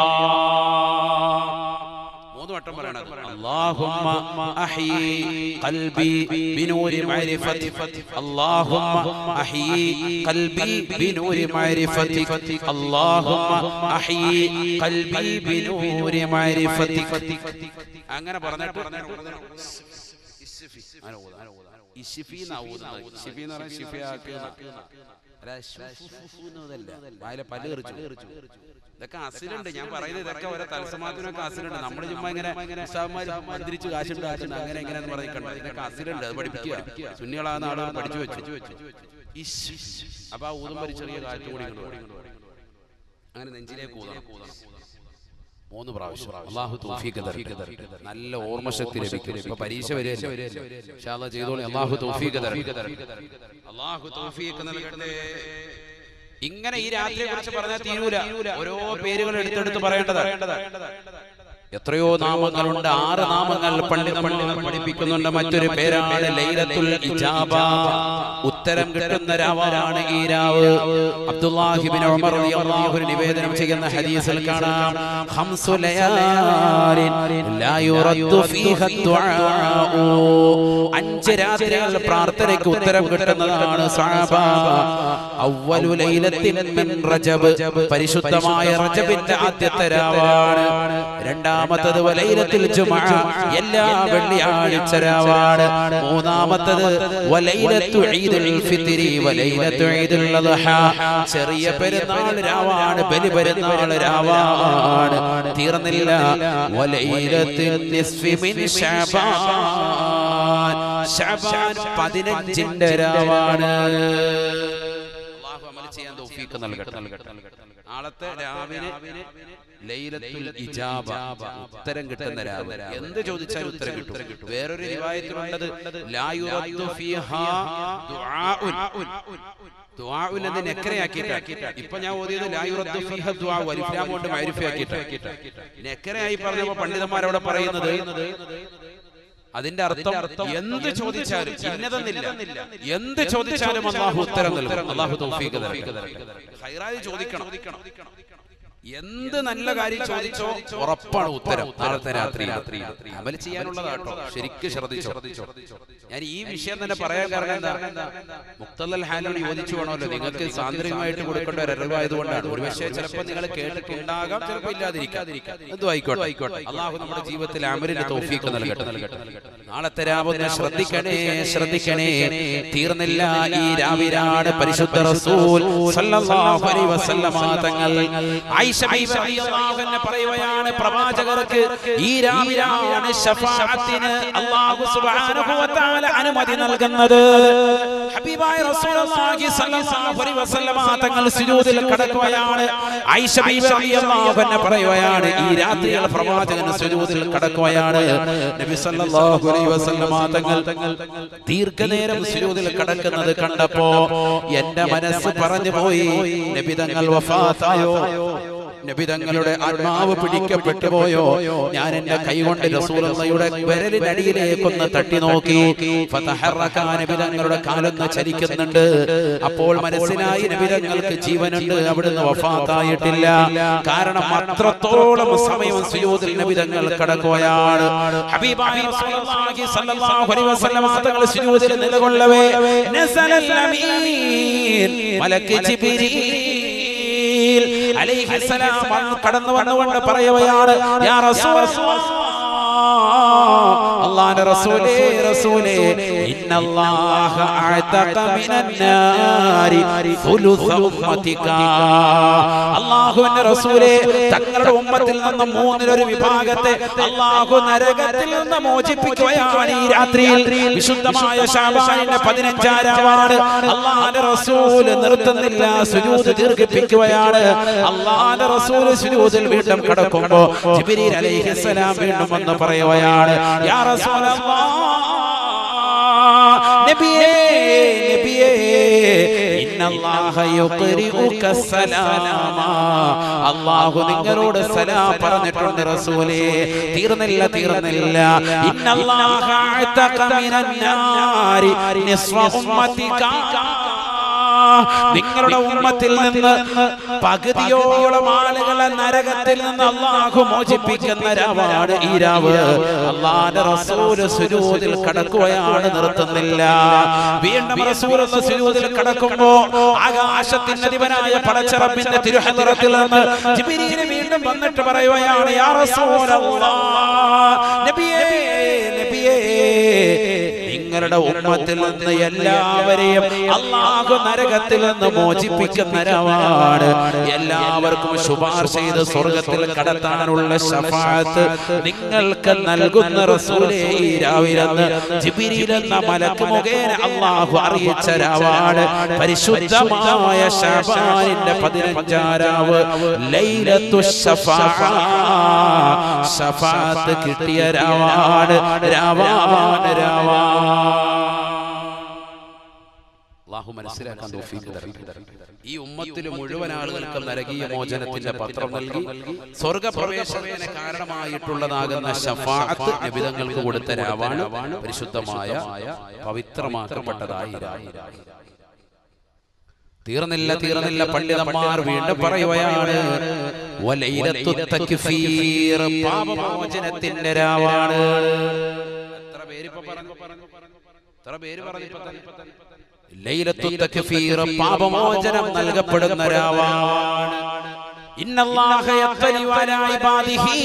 മൂന്ന് വട്ടം പറയണത് അല്ലാഹുമ്മ അഹ്യി ഖൽബി ബിനൂരി മഅരിഫതി അല്ലാഹുമ്മ അഹ്യി ഖൽബി ബിനൂരി മഅരിഫതി അല്ലാഹുമ്മ അഹ്യി ഖൽബി ബിനൂരി മഅരിഫതി അങ്ങനെ പറഞ്ഞിട്ട് ഇസ്ഫി അങ്ങനെ ഓതാ, അങ്ങനെ ഓതാ. ഇസ്ഫി എന്നാ ഓതുന്നത്. ഇസ്ഫി എന്ന് പറഞ്ഞാൽ ശിഫയാക്കുക അല്ല, ശുഫുഫു എന്നതല്ല. വായിലെ പല്ല് തെറിച്ചു. ഇതൊക്കെ അസിലുണ്ട് ഞാൻ പറയുന്നത് ഇതൊക്കെ ഓരോ തത്സമാത്തിനൊക്കെ അസിലുണ്ട് നമ്മൾ ചുമ്മാ ഇങ്ങനെ ഉസ്താവന്മാർ മന്ത്രിച്ച് കാശുണ്ട് കാശുണ്ട് അങ്ങനെ ഇങ്ങനെ എന്ന് പറഞ്ഞിട്ടുണ്ട് ഇതൊക്കെ അസിലുണ്ട് അത് പഠിപ്പിക്കുക സുന്നികളാകുന്ന ആളുകൾ പഠിച്ചു വെച്ചു ഇസ്. അപ്പൊ ആ ഊതും ഒരു ചെറിയ കാറ്റ് കൂടി ഇങ്ങോട്ട് വരും. അങ്ങനെ നെഞ്ചിലേക്ക് ഊതണം മൂന്ന് പ്രാവശ്യം അള്ളാഹു തൗഫീഖ് തരട്ടെ. നല്ല ഓർമ്മശക്തി ലഭിക്കും ഇപ്പൊ പരീക്ഷ വരികയല്ലേ ഇൻഷാ അല്ലാഹ് ചെയ്തോളി അള്ളാഹു തൗഫീഖ് തരട്ടെ. അള്ളാഹു തൗഫീഖ് നൽകട്ടെ ഇങ്ങനെ ഈ രാത്രിയെ കുറിച്ച് പറഞ്ഞാൽ തീരൂല ഓരോ പേരുകൾ എടുത്തെടുത്ത് പറയേണ്ടത് എത്രയോ നാമങ്ങളുണ്ട് ആറ് നാമങ്ങൾ പണ്ഡിതന്മാർ പഠിപ്പിക്കുന്നുണ്ട് മറ്റൊരു പേരാണ് ലൈലത്തുൽ ഇജാബ ഉത്തരം കിട്ടുന്ന രാവാണ് ഈ രാവ് അബ്ദുല്ലാഹിബിൻ ഉമർ റളിയല്ലാഹു അൻഹു നിവേദനം ചെയ്യുന്ന ഹദീസിൽ കാണാം ഖംസു ലയാലിൻ ലാ യുറദ്ദു ഫീഹ ദുആഉ അഞ്ച് രാത്രികൾ പ്രാർത്ഥനയ്ക്ക് ഉത്തരം കിട്ടുന്നതാണ് സഹാബ അവ്വലു ലൈലത്തിൻ മിൻ റജബ് പരിശുദ്ധമായ റജബിന്റെ ആദ്യത്തെ രാവാണ് രണ്ടാമത്തത് വലൈലത്തിൽ ജുമഅ എല്ലാ വെള്ളിയാഴ്ച രാവാണ് മൂന്നാമത്തത് വലൈലത്തു ഈദുൽ ഫിത്രി വലൈലത്തു ഈദുൽ അദ്ഹ ചെറിയ പെരുന്നാൾ രാവാണ് ബലി പെരുന്നാൾ രാവാണ് തീർന്നില്ല വലൈലത്തുൻ നിസ്ഫി മിൻ ശഅബാൻ ശഅബാൻ 15ന്റെ രാവാണ് അല്ലാഹു അമൽ ചെയ്യാൻ തൗഫീഖ് നൽകട്ടെ നാളത്തെ രാവിലെ ലൈലത്തുൽ ഇജാബ ഉത്തരം കിട്ടുന്ന രാവ് എന്ത് ചോദിച്ചാലും ഉത്തരം കിട്ടും വേറൊരു റിവായത്തിലുള്ളത് ലാ യുറദ്ദു ഫീഹാ ദുആഉൻ ദുആഉൻ എന്ന് നെക്കരയാക്കിയിട്ട് ഇപ്പൊ ഞാൻ ഓതിയത് ലാ യുറദ്ദു ഫീഹ ദുആഉ അലിഫ്ലാം കൊണ്ട് മഅരിഫയാക്കിയിട്ട് നെക്കരയായി പറഞ്ഞപ്പോൾ പണ്ഡിതന്മാർ അവിടെ പറയുന്നത് അതിന്റെ അർത്ഥം എന്ത് ചോദിച്ചാലും ഇന്നതെന്നില്ല എന്ത് ചോദിച്ചാലും അള്ളാഹു ഉത്തരം നൽകും അള്ളാഹു തൗഫീഖ് തരട്ടെ ഹൈറായി ചോദിക്കണം എന്ത് നല്ല കാര്യം ചോദിച്ചോ ഉറപ്പാണ് ഉത്തരം നാളത്തെ രാത്രി അമൽ ചെയ്യാനുള്ളതാട്ടോ ശരിക്കും ശ്രദ്ധിച്ചോ ഞാൻ ഈ വിഷയം തന്നെ പറയാൻ കാരണം എന്താ മുക്തൽ ഹാലോട് യോജിച്ചു വേണമല്ലോ നിങ്ങൾക്ക് സാന്ദ്രികമായിട്ട് കൊടുക്കേണ്ട ഒരു അറിവായതുകൊണ്ടാണ് ഒരു പക്ഷേ ചിലപ്പോൾ നിങ്ങൾ കേട്ടിട്ടുണ്ടാകാം ചിലപ്പോൾ ഇല്ലാതിരിക്കാം എന്തോ ആയിക്കോട്ടെ ആയിക്കോട്ടെ അള്ളാഹു നമ്മുടെ ജീവിതത്തിൽ അമലിന് തൗഫീഖ് നൽകട്ടെ നൽകട്ടെ നാളത്തെ രാവിലെ ശ്രദ്ധിക്കണേ ശ്രദ്ധിക്കണേ തീർന്നില്ല ഈ രാവിലാണ് പരിശുദ്ധ റസൂൽ സല്ലല്ലാഹു അലൈഹി വസല്ലമ തങ്ങൾ ആയിഷ ബീവി റളിയല്ലാഹു അൻഹ പറയുകയാണ് പ്രവാചകർക്ക് ഈ രാവിലാണ് ശഫാഅത്തിന് അല്ലാഹു സുബ്ഹാനഹു വ തആല അനുമതി നൽകുന്നത് ഹബീബായ റസൂലുള്ളാഹി സല്ലല്ലാഹു അലൈഹി വസല്ലമ തങ്ങൾ സുജൂദിൽ കിടക്കുകയാണ് ആയിഷ ബീവി റളിയല്ലാഹു അൻഹ പറയുകയാണ് ഈ രാത്രിയിൽ പ്രവാചകൻ സുജൂദിൽ കിടക്കുകയാണ് നബി സല്ലല്ലാഹു അലൈഹി വസല്ലമ തങ്ങൾ ദീർഘനേരം സുജൂദിൽ കിടക്കുന്നത് കണ്ടപ്പോ എന്റെ മനസ്സ് പറഞ്ഞു പോയി നബി തങ്ങൾ വഫാത്തായോ നബി തങ്ങളുടെ ആത്മാവ് പിടിക്കപ്പെട്ടു പോയോ ഞാൻ എന്റെ കൈകൊണ്ട് റസൂലുള്ളയുടെ വിരലിനടിയിലേക്കൊന്ന് തട്ടി നോക്കി ഫതഹറക നബി തങ്ങളുടെ കാലൊന്ന് ചലിക്കുന്നുണ്ട് അപ്പോൾ മനസ്സിലായി നബി തങ്ങൾക്ക് ജീവനുണ്ട് അവിടുന്ന് വഫാത്തായിട്ടില്ല കാരണം അത്രത്തോളം സമയം സുജൂദിൽ നബി തങ്ങൾ കടക്കുകയാണ് ഹബീബായ റസൂലുള്ളാഹി സ്വല്ലല്ലാഹു അലൈഹി വസല്ലം തങ്ങൾ സുജൂദിൽ നിലകൊള്ളവേ നസലൽ അമീൻ മലക്ക് ജിബ്രീൽ അലൈഹിസ്സലാം വന്ന് കടന്നു വന്നുകൊണ്ട് പറയുകയാണ് യാ റസൂലല്ലാഹ് അല്ലാഹുവിന്റെ റസൂലേ റസൂലേ ഇന്നല്ലാഹ അഅതഖ മിനൻ നാരി സുലുസ ഉമ്മതിക അല്ലാഹുവിന്റെ റസൂലേ തങ്ങളുടെ ഉമ്മത്തിൽ നിന്ന് മൂന്നിലൊരു വിഭാഗത്തെ അല്ലാഹു നരകത്തിൽ നിന്ന് മോചിപ്പിക്കുകയാണ് ഈ രാത്രിയിൽ വിശുദ്ധമായ ശഅബാനിന്റെ പതിനഞ്ചാരാവാണ് അല്ലാഹുവിന്റെ റസൂൽ നിർത്തുന്നില്ല സുജൂദ് ദീർഘിപ്പിക്കുകയാണ് അല്ലാഹുവിന്റെ റസൂൽ സുജൂദിൽ വീണ്ടും കിടക്കുമ്പോ ജിബ്രീൽ അലൈഹിസ്സലാം വീണ്ടും വന്ന് പറയുകയാണ് യാ റസൂലല്ലാഹ് നബിയേ നബിയേ ഇന്നല്ലാഹ യുഖ്രിഉക സലാമ അല്ലാഹു നിങ്ങളോട് സലാം പറഞ്ഞിട്ടുണ്ട് റസൂലേ തീർന്നില്ല തീർന്നില്ല ഇന്നല്ലാഹ അഅതഖ മിനൻ നാരി നിസ്വ ഉമ്മതിക നിങ്ങളുടെ ഉമ്മത്തിൽ നിന്ന് പകുതിയോളം ആളുകളെ നരകത്തിൽ നിന്ന് അള്ളാഹു മോചിപ്പിക്കുന്ന രാവാണ് ഈ രാവ് അള്ളാന്റെ റസൂല് സുജൂദിൽ കടക്കുകയാണ് നിർത്തുന്നില്ല വീണ്ടും റസൂൽ എന്ന സുജൂദിൽ കടക്കുമ്പോ ആകാശത്തിന്റെ അധിപനായ പടച്ചറപ്പിന്റെ തിരുഹന്തറത്തിൽ നിന്ന് ജിബിരിനെ വീണ്ടും വന്നിട്ട് പറയുകയാണ് യാ റസൂലല്ലാഹ് നബിയേ നബിയേ നിങ്ങളുടെ ഉമ്മത്തിൽ നിന്ന് എല്ലാവരെയും അള്ളാഹു നരകത്തിൽ നിന്ന് മോചിപ്പിക്കുന്നവരാണ് എല്ലാവർക്കും ശുപാർശ ചെയ്ത് സ്വർഗത്തിൽ കടത്താനുള്ള ശഫാത്ത് നിങ്ങൾക്ക് നൽകുന്ന റസൂലേ ഈ രാവിലെന്ന് ജിബിരിൽ എന്ന മലക്ക് മുഖേന അള്ളാഹു അറിയിച്ച രാവാണ് പരിശുദ്ധമായ ശബാനിന്റെ പതിനഞ്ചാരാവ് ലൈലത്തു ശഫാഅ ശഫാത്ത് കിട്ടിയ രാവാണ് രാവാണ് രാവാ അള്ളാഹു മനസ്സിലാക്കാൻ തൗഫീഖ് തരട്ടെ. ഈ ഉമ്മത്തിൽ മുഴുവൻ ആളുകൾക്കും നരകീയ മോചനത്തിന്റെ പത്രം നൽകി സ്വർഗപ്രവേശനത്തിന് കാരണമായിട്ടുള്ളതാകുന്ന ഷഫാഅത്ത് നബിതങ്ങൾക്ക് കൊടുത്ത രാവാണ് പരിശുദ്ധമായ പവിത്രമാക്കപ്പെട്ടതായി രാവ്. തീർന്നില്ല തീർന്നില്ല പണ്ഡിതന്മാർ വീണ്ടും പറയുകയാണ് വലൈലത്തു തക്ഫീർ പാപമോചനത്തിന്റെ രാവാണ് എത്ര പേര് ഇപ്പൊ പറഞ്ഞു എത്ര പേര് പറഞ്ഞു ഇപ്പൊ തന്നെ? ലൈലത്തു തക്ഫീർ പാപമോചനം നൽകപ്പെടുന്ന രാവാണ് ഇന്നല്ലാഹ യത്വലി അലാ ഇബാദിഹി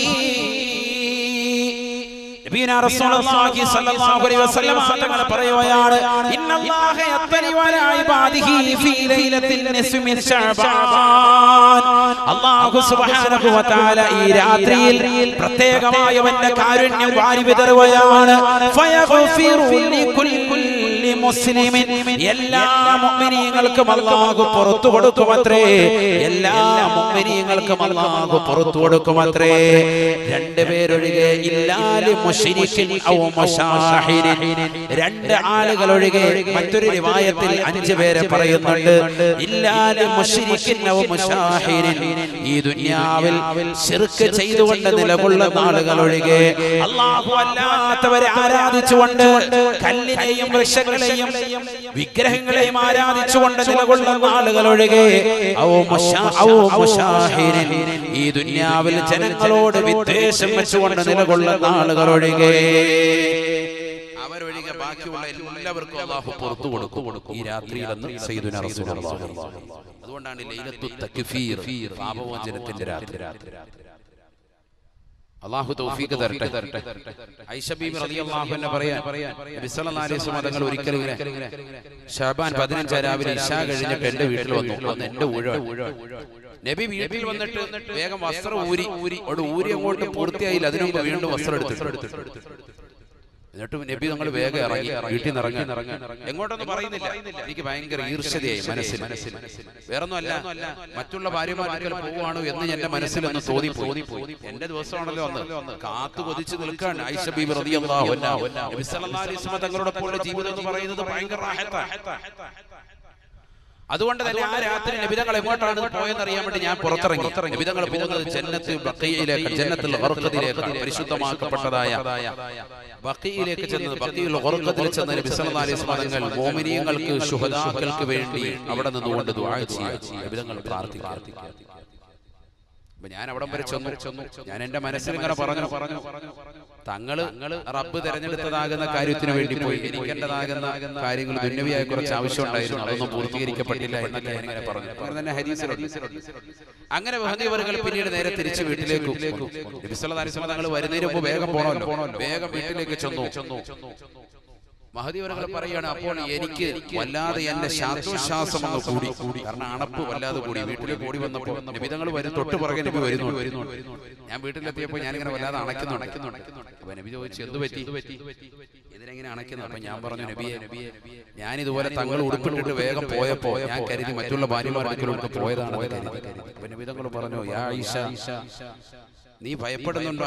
നബീന റസൂലുള്ളാഹി സ്വല്ലല്ലാഹു അലൈഹി വസല്ലം തങ്ങൾ പറയുകയാണ് ഇന്നല്ലാഹ യത്വലി അലാ ഇബാദിഹി ഫീ ലൈലത്തിൽ നിസ്ഫി മിൻ ശഅബാൻ അല്ലാഹു സുബ്ഹാനഹു വ തആല ഈ രാത്രിയിൽ പ്രത്യേകമായവന്റെ കാരുണ്യം വാരി വിതറുകയാണ് ഫയഗ്ഫിറു ലികുല്ലി മുസ്ലിമിൻ എല്ലാ മുഅ്മിനീങ്ങൾക്കും അല്ലാഹു പുറത്തു കൊടുക്കുമത്രേ എല്ലാ മുഅ്മിനീങ്ങൾക്കും അല്ലാഹു പുറത്തു കൊടുക്കുമത്രേ രണ്ട് പേരൊഴികെ ഇല്ലാലി മുശ്രിക്കിൻ ഔ മുശാഹിരിൻ രണ്ട് ആളുകൾ ഒഴികെ മറ്റൊരു റിവായത്തിൽ അഞ്ച് പേരെ പറയുന്നുണ്ട് ഇല്ലാലി മുശ്രിക്കിൻ ഔ മുശാഹിരിൻ ഈ ദുനിയാവിൽ ശിർക്ക് ചെയ്തുകൊണ്ട് നിലകൊള്ളുന്ന ആളുകൾ ഒഴികെ അല്ലാഹു അല്ലാത്തവരെ ആരാധിച്ചുകൊണ്ട് കല്ലിനെയും വൃക്ഷങ്ങളെയും വിഗ്രഹങ്ങളെയും ആരാധിച്ചുകൊണ്ട് നിലകൊള്ളുന്ന ആളുകൾ ഒഴികെ ഔ മുശാ- ഔ മുശാഹിരിൻ ഈ ദുനിയാവിൽ ജനങ്ങളോട് വിദ്വേഷം വെച്ചുകൊണ്ട് നിലകൊള്ളുന്ന ആളുകൾ ഒഴികെ അവരൊഴികെ ബാക്കിയുള്ള എല്ലാവർക്കും അള്ളാഹു പുറത്തു കൊടുക്കും ഈ രാത്രിയിലെന്ന് സയ്യിദുനാ റസൂലുള്ളാഹി അതുകൊണ്ടാണ് ലൈലത്തു തക്ഫീർ പാപമോചനത്തിന്റെ രാത്രി അള്ളാഹു തൗഫീഖ് തരട്ടെ ഐഷ ബീബി റളിയല്ലാഹു അൻഹ പറയാൻ നബി സല്ലല്ലാഹു അലൈഹി വസല്ലം തങ്ങൾ ഒരിക്കൽ ഇങ്ങനെ ഷാബാൻ 15 രാവിലെ ഇശാ കഴിഞ്ഞിട്ട് എന്റെ വീട്ടിൽ വന്നു അന്ന് എന്റെ ഊഴ നബി വീട്ടിൽ വന്നിട്ട് വേഗം വസ്ത്രം ഊരി ഊരി അവിടെ ഊരി അങ്ങോട്ട് പൂർത്തിയായില്ല അതിനു മുമ്പ് വീണ്ടും വസ്ത്രം എടുത്തു എന്നിട്ട് നബി നമ്മൾ വേഗം ഇറങ്ങി വീട്ടിൽ നിന്ന് ഇറങ്ങി എങ്ങോട്ടൊന്നും പറയുന്നില്ല എനിക്ക് ഭയങ്കര ഈർഷ്യതയായി മനസ്സിൽ വേറൊന്നുമല്ല മറ്റുള്ള ഭാര്യമാരൊക്കെ പോവാണോ എന്ന് എന്റെ മനസ്സിൽ ഒന്ന് തോന്നിപ്പോയി എന്റെ ദിവസമാണല്ലോ അന്ന് കാത്തു കൊതിച്ച് നിൽക്കാൻ ആയിഷ ബീബി റളിയല്ലാഹു അൻഹ നബി സല്ലല്ലാഹു അലൈഹി വസല്ലം തങ്ങളുടെ പോലെ ജീവിതം എന്ന് പറയുന്നത് ഭയങ്കര റാഹത്താണ് അതുകൊണ്ട് തന്നെ ആ രാത്രി നബിതങ്ങൾ എങ്ങോട്ടാണ് പോയെന്ന് അറിയാൻ വേണ്ടി ഞാൻ പുറത്തിറങ്ങി നബിതങ്ങൾ പോകുന്നത് ജന്നത്ത് ബക്കയിലേക്ക് ജന്നത്തിൽ ഹർക്കത്തിലേക്കാണ് പരിശുദ്ധമാക്കപ്പെട്ടതായ ബക്കയിലേക്ക് ചെന്നത് ബക്കയിൽ ഹർക്കത്തിൽ ചെന്ന നബി സല്ലല്ലാഹു അലൈഹി വസല്ലം തങ്ങൾ മോമിനിയങ്ങൾക്ക് ശുഹദാക്കൾക്ക് വേണ്ടി അവിടെ നിന്നുകൊണ്ട് ദുആ ചെയ്യുക നബിതങ്ങൾ പ്രാർത്ഥിക്കുക അപ്പൊ ഞാൻ അവിടം വരെ ചെന്നു ഞാൻ എന്റെ മനസ്സിൽ ഇങ്ങനെ പറഞ്ഞു പറഞ്ഞു തങ്ങള് റബ്ബ് തെരഞ്ഞെടുത്തതാകുന്ന കാര്യത്തിന് വേണ്ടി പോയി എനിക്ക് എന്റേതാകുന്ന കാര്യങ്ങൾ ദുന്യവിയായ കുറച്ച് ആവശ്യം ഉണ്ടായിരുന്നു അതൊന്നും പൂർത്തീകരിക്കപ്പെട്ടില്ല എന്നൊക്കെ ഞാൻ ഇങ്ങനെ പറഞ്ഞു അങ്ങനെ തന്നെ ഹദീസിലുണ്ട് അങ്ങനെ വഹദീവറുകൾ പിന്നീട് നേരെ തിരിച്ച് വീട്ടിലേക്ക് തങ്ങൾ വരുന്നതിന് മുമ്പ് വേഗം പോണല്ലോ വേഗം വീട്ടിലേക്ക് ചെന്നു മഹദീവറുകൾ പറയാണ് അപ്പോൾ എനിക്ക് വല്ലാതെ എന്റെ ശ്വാസോച്ഛ്വാസം ഒന്ന് കൂടി കൂടി കാരണം അണപ്പ് വല്ലാതെ കൂടി വീട്ടിലേക്ക് ഓടി വന്നപ്പോൾ നബിതങ്ങൾ വരും തൊട്ട് പുറകെ നബി വരുന്നു വരുന്നു ഞാൻ വീട്ടിലെത്തിയപ്പോൾ ഞാനിങ്ങനെ വല്ലാതെ അണയ്ക്കുന്നു അണയ്ക്കുന്നുണ്ട് അപ്പൊ നബി ചോദിച്ചു എന്ത് പറ്റി ഇതിനെങ്ങനെ അണയ്ക്കുന്നു അപ്പൊ ഞാൻ പറഞ്ഞു നബിയെ ഞാൻ ഇതുപോലെ തങ്ങൾ ഉടുപ്പിട്ടിട്ട് വേഗം പോയപ്പോ ഞാൻ കരുതി മറ്റുള്ള ഭാര്യമാരുടെ പോയതാണെന്ന് കരുതി അപ്പൊ നബിതങ്ങൾ പറഞ്ഞു യാ ഈശ നീ ഭയപ്പെടുന്നുണ്ടോ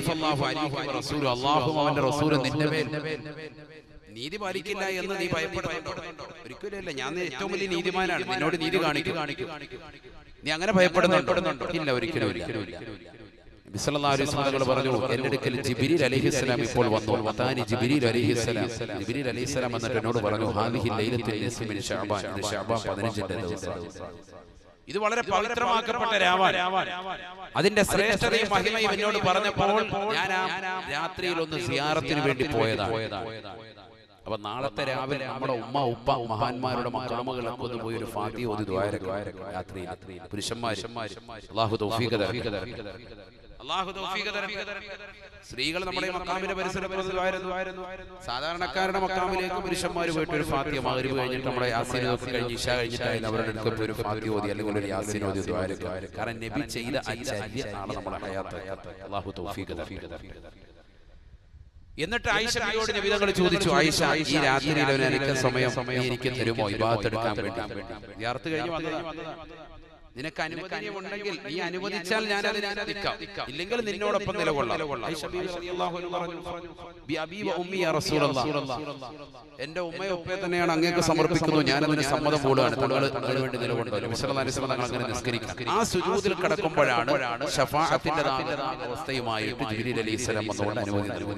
റസൂൽ അള്ളാഹും അവന്റെ റസൂൽ നിന്റെ മേൽ നീതി പാലിക്കില്ല എന്ന് നീ ഭയപ്പെടുന്നുണ്ടോ ഒരിക്കലും ഞാൻ ഏറ്റവും വലിയ നീതിമാനാണ് നിന്നോട് നീതി കാണിക്കും നീ അങ്ങനെ ഭയപ്പെടുന്നുണ്ടോ ഇല്ല ഒരിക്കലും ഒരിക്കലും ബിസലങ്ങൾ പറഞ്ഞു എന്റെ അടുക്കൽ ജിബിരിൽ അലഹിസ്സലാം ഇപ്പോൾ വന്നു വത്താനി ജിബിരിൽ അലഹിസ്സലാം ജിബിരിൽ അലഹിസ്സലാം എന്നിട്ട് എന്നോട് പറഞ്ഞു ഹാദിഹി ലൈലത്തുൽ നിസ്ഫിൻ ഷഅബാൻ ഇത് ഷഅബാൻ 15ന്റെ ദിവസം ഇത് വളരെ പവിത്രമാക്കപ്പെട്ട രാവാൻ അതിന്റെ ശ്രേഷ്ഠതയും മഹിമയും എന്നോട് പറഞ്ഞപ്പോൾ ഞാൻ ആ രാത്രിയിൽ ഒന്ന് സിയാറത്തിന് വേണ്ടി പോയതാണ് അപ്പൊ നാളത്തെ രാവിലെ നമ്മുടെ ഉമ്മ ഉപ്പ മഹാന്മാരുടെ മക്കാമകളൊക്കെ ഒന്ന് പോയി ഒരു ഫാത്തി ഓതി രാത്രി പുരുഷന്മാർ അള്ളാഹു തൗഫീഖ് തരട്ടെ. അള്ളാഹു തൗഫീഖ് തരട്ടെ. സ്ത്രീകൾ നമ്മുടെ ഈ മക്കാമിന്റെ പരിസരത്ത് സാധാരണക്കാരുടെ മക്കാമിലേക്ക് പുരുഷന്മാർ പോയിട്ട് ഒരു ഫാത്തിയ മകരിവ് കഴിഞ്ഞിട്ട് നമ്മുടെ യാസീനൊക്കെ കഴിഞ്ഞ് ഇഷ കഴിഞ്ഞിട്ടായാലും അവരുടെ അടുത്ത് ഒരു ഫാത്തി ഓതി അല്ലെങ്കിൽ ഒരു യാസീനോദി കാരണം നബി ചെയ്ത ആ ചര്യ ആണ് നമ്മുടെ ഹയാത്ത് അള്ളാഹു തൗഫീഖ് തരട്ടെ. എന്നിട്ട് ആയിഷയോട് നബിതങ്ങൾ ചോദിച്ചു ആയിഷ ഈ രാത്രിയിൽ ഒരു എനിക്ക് സമയം നീ എനിക്ക് തരുമോ ഇബാത്ത് എടുക്കാൻ വേണ്ടി യാത്ര കഴിഞ്ഞ് വന്നതാ നിനക്ക് അനുമതിയുണ്ടെങ്കിൽ നീ അനുവദിച്ചാൽ ഞാൻ അതിനെ നിൽക്കാം ഇല്ലെങ്കിൽ നിന്നോടൊപ്പം നിലകൊള്ളാം ആയിഷ ബീവി റളിയല്ലാഹു അൻഹ പറഞ്ഞു ബി അബീ വ ഉമ്മി യാ റസൂലല്ലാഹ് എന്റെ ഉമ്മയെ ഉപ്പയെ തന്നെയാണ് അങ്ങേക്ക് സമർപ്പിക്കുന്നു ഞാൻ അതിന് സമ്മതം പോടുകയാണ് തങ്ങൾ അതിനു വേണ്ടി നിലകൊണ്ടോ നബി സല്ലല്ലാഹു അലൈഹി വസല്ലം അങ്ങനെ നിസ്കരിക്കും ആ സുജൂദിൽ കിടക്കുമ്പോഴാണ് ഷഫാഅത്തിന്റെ അവസ്ഥയുമായിട്ട് ജിബ്രീൽ അലൈഹിസ്സലാം വന്നുകൊണ്ട് അനുമതി നൽകുന്നത്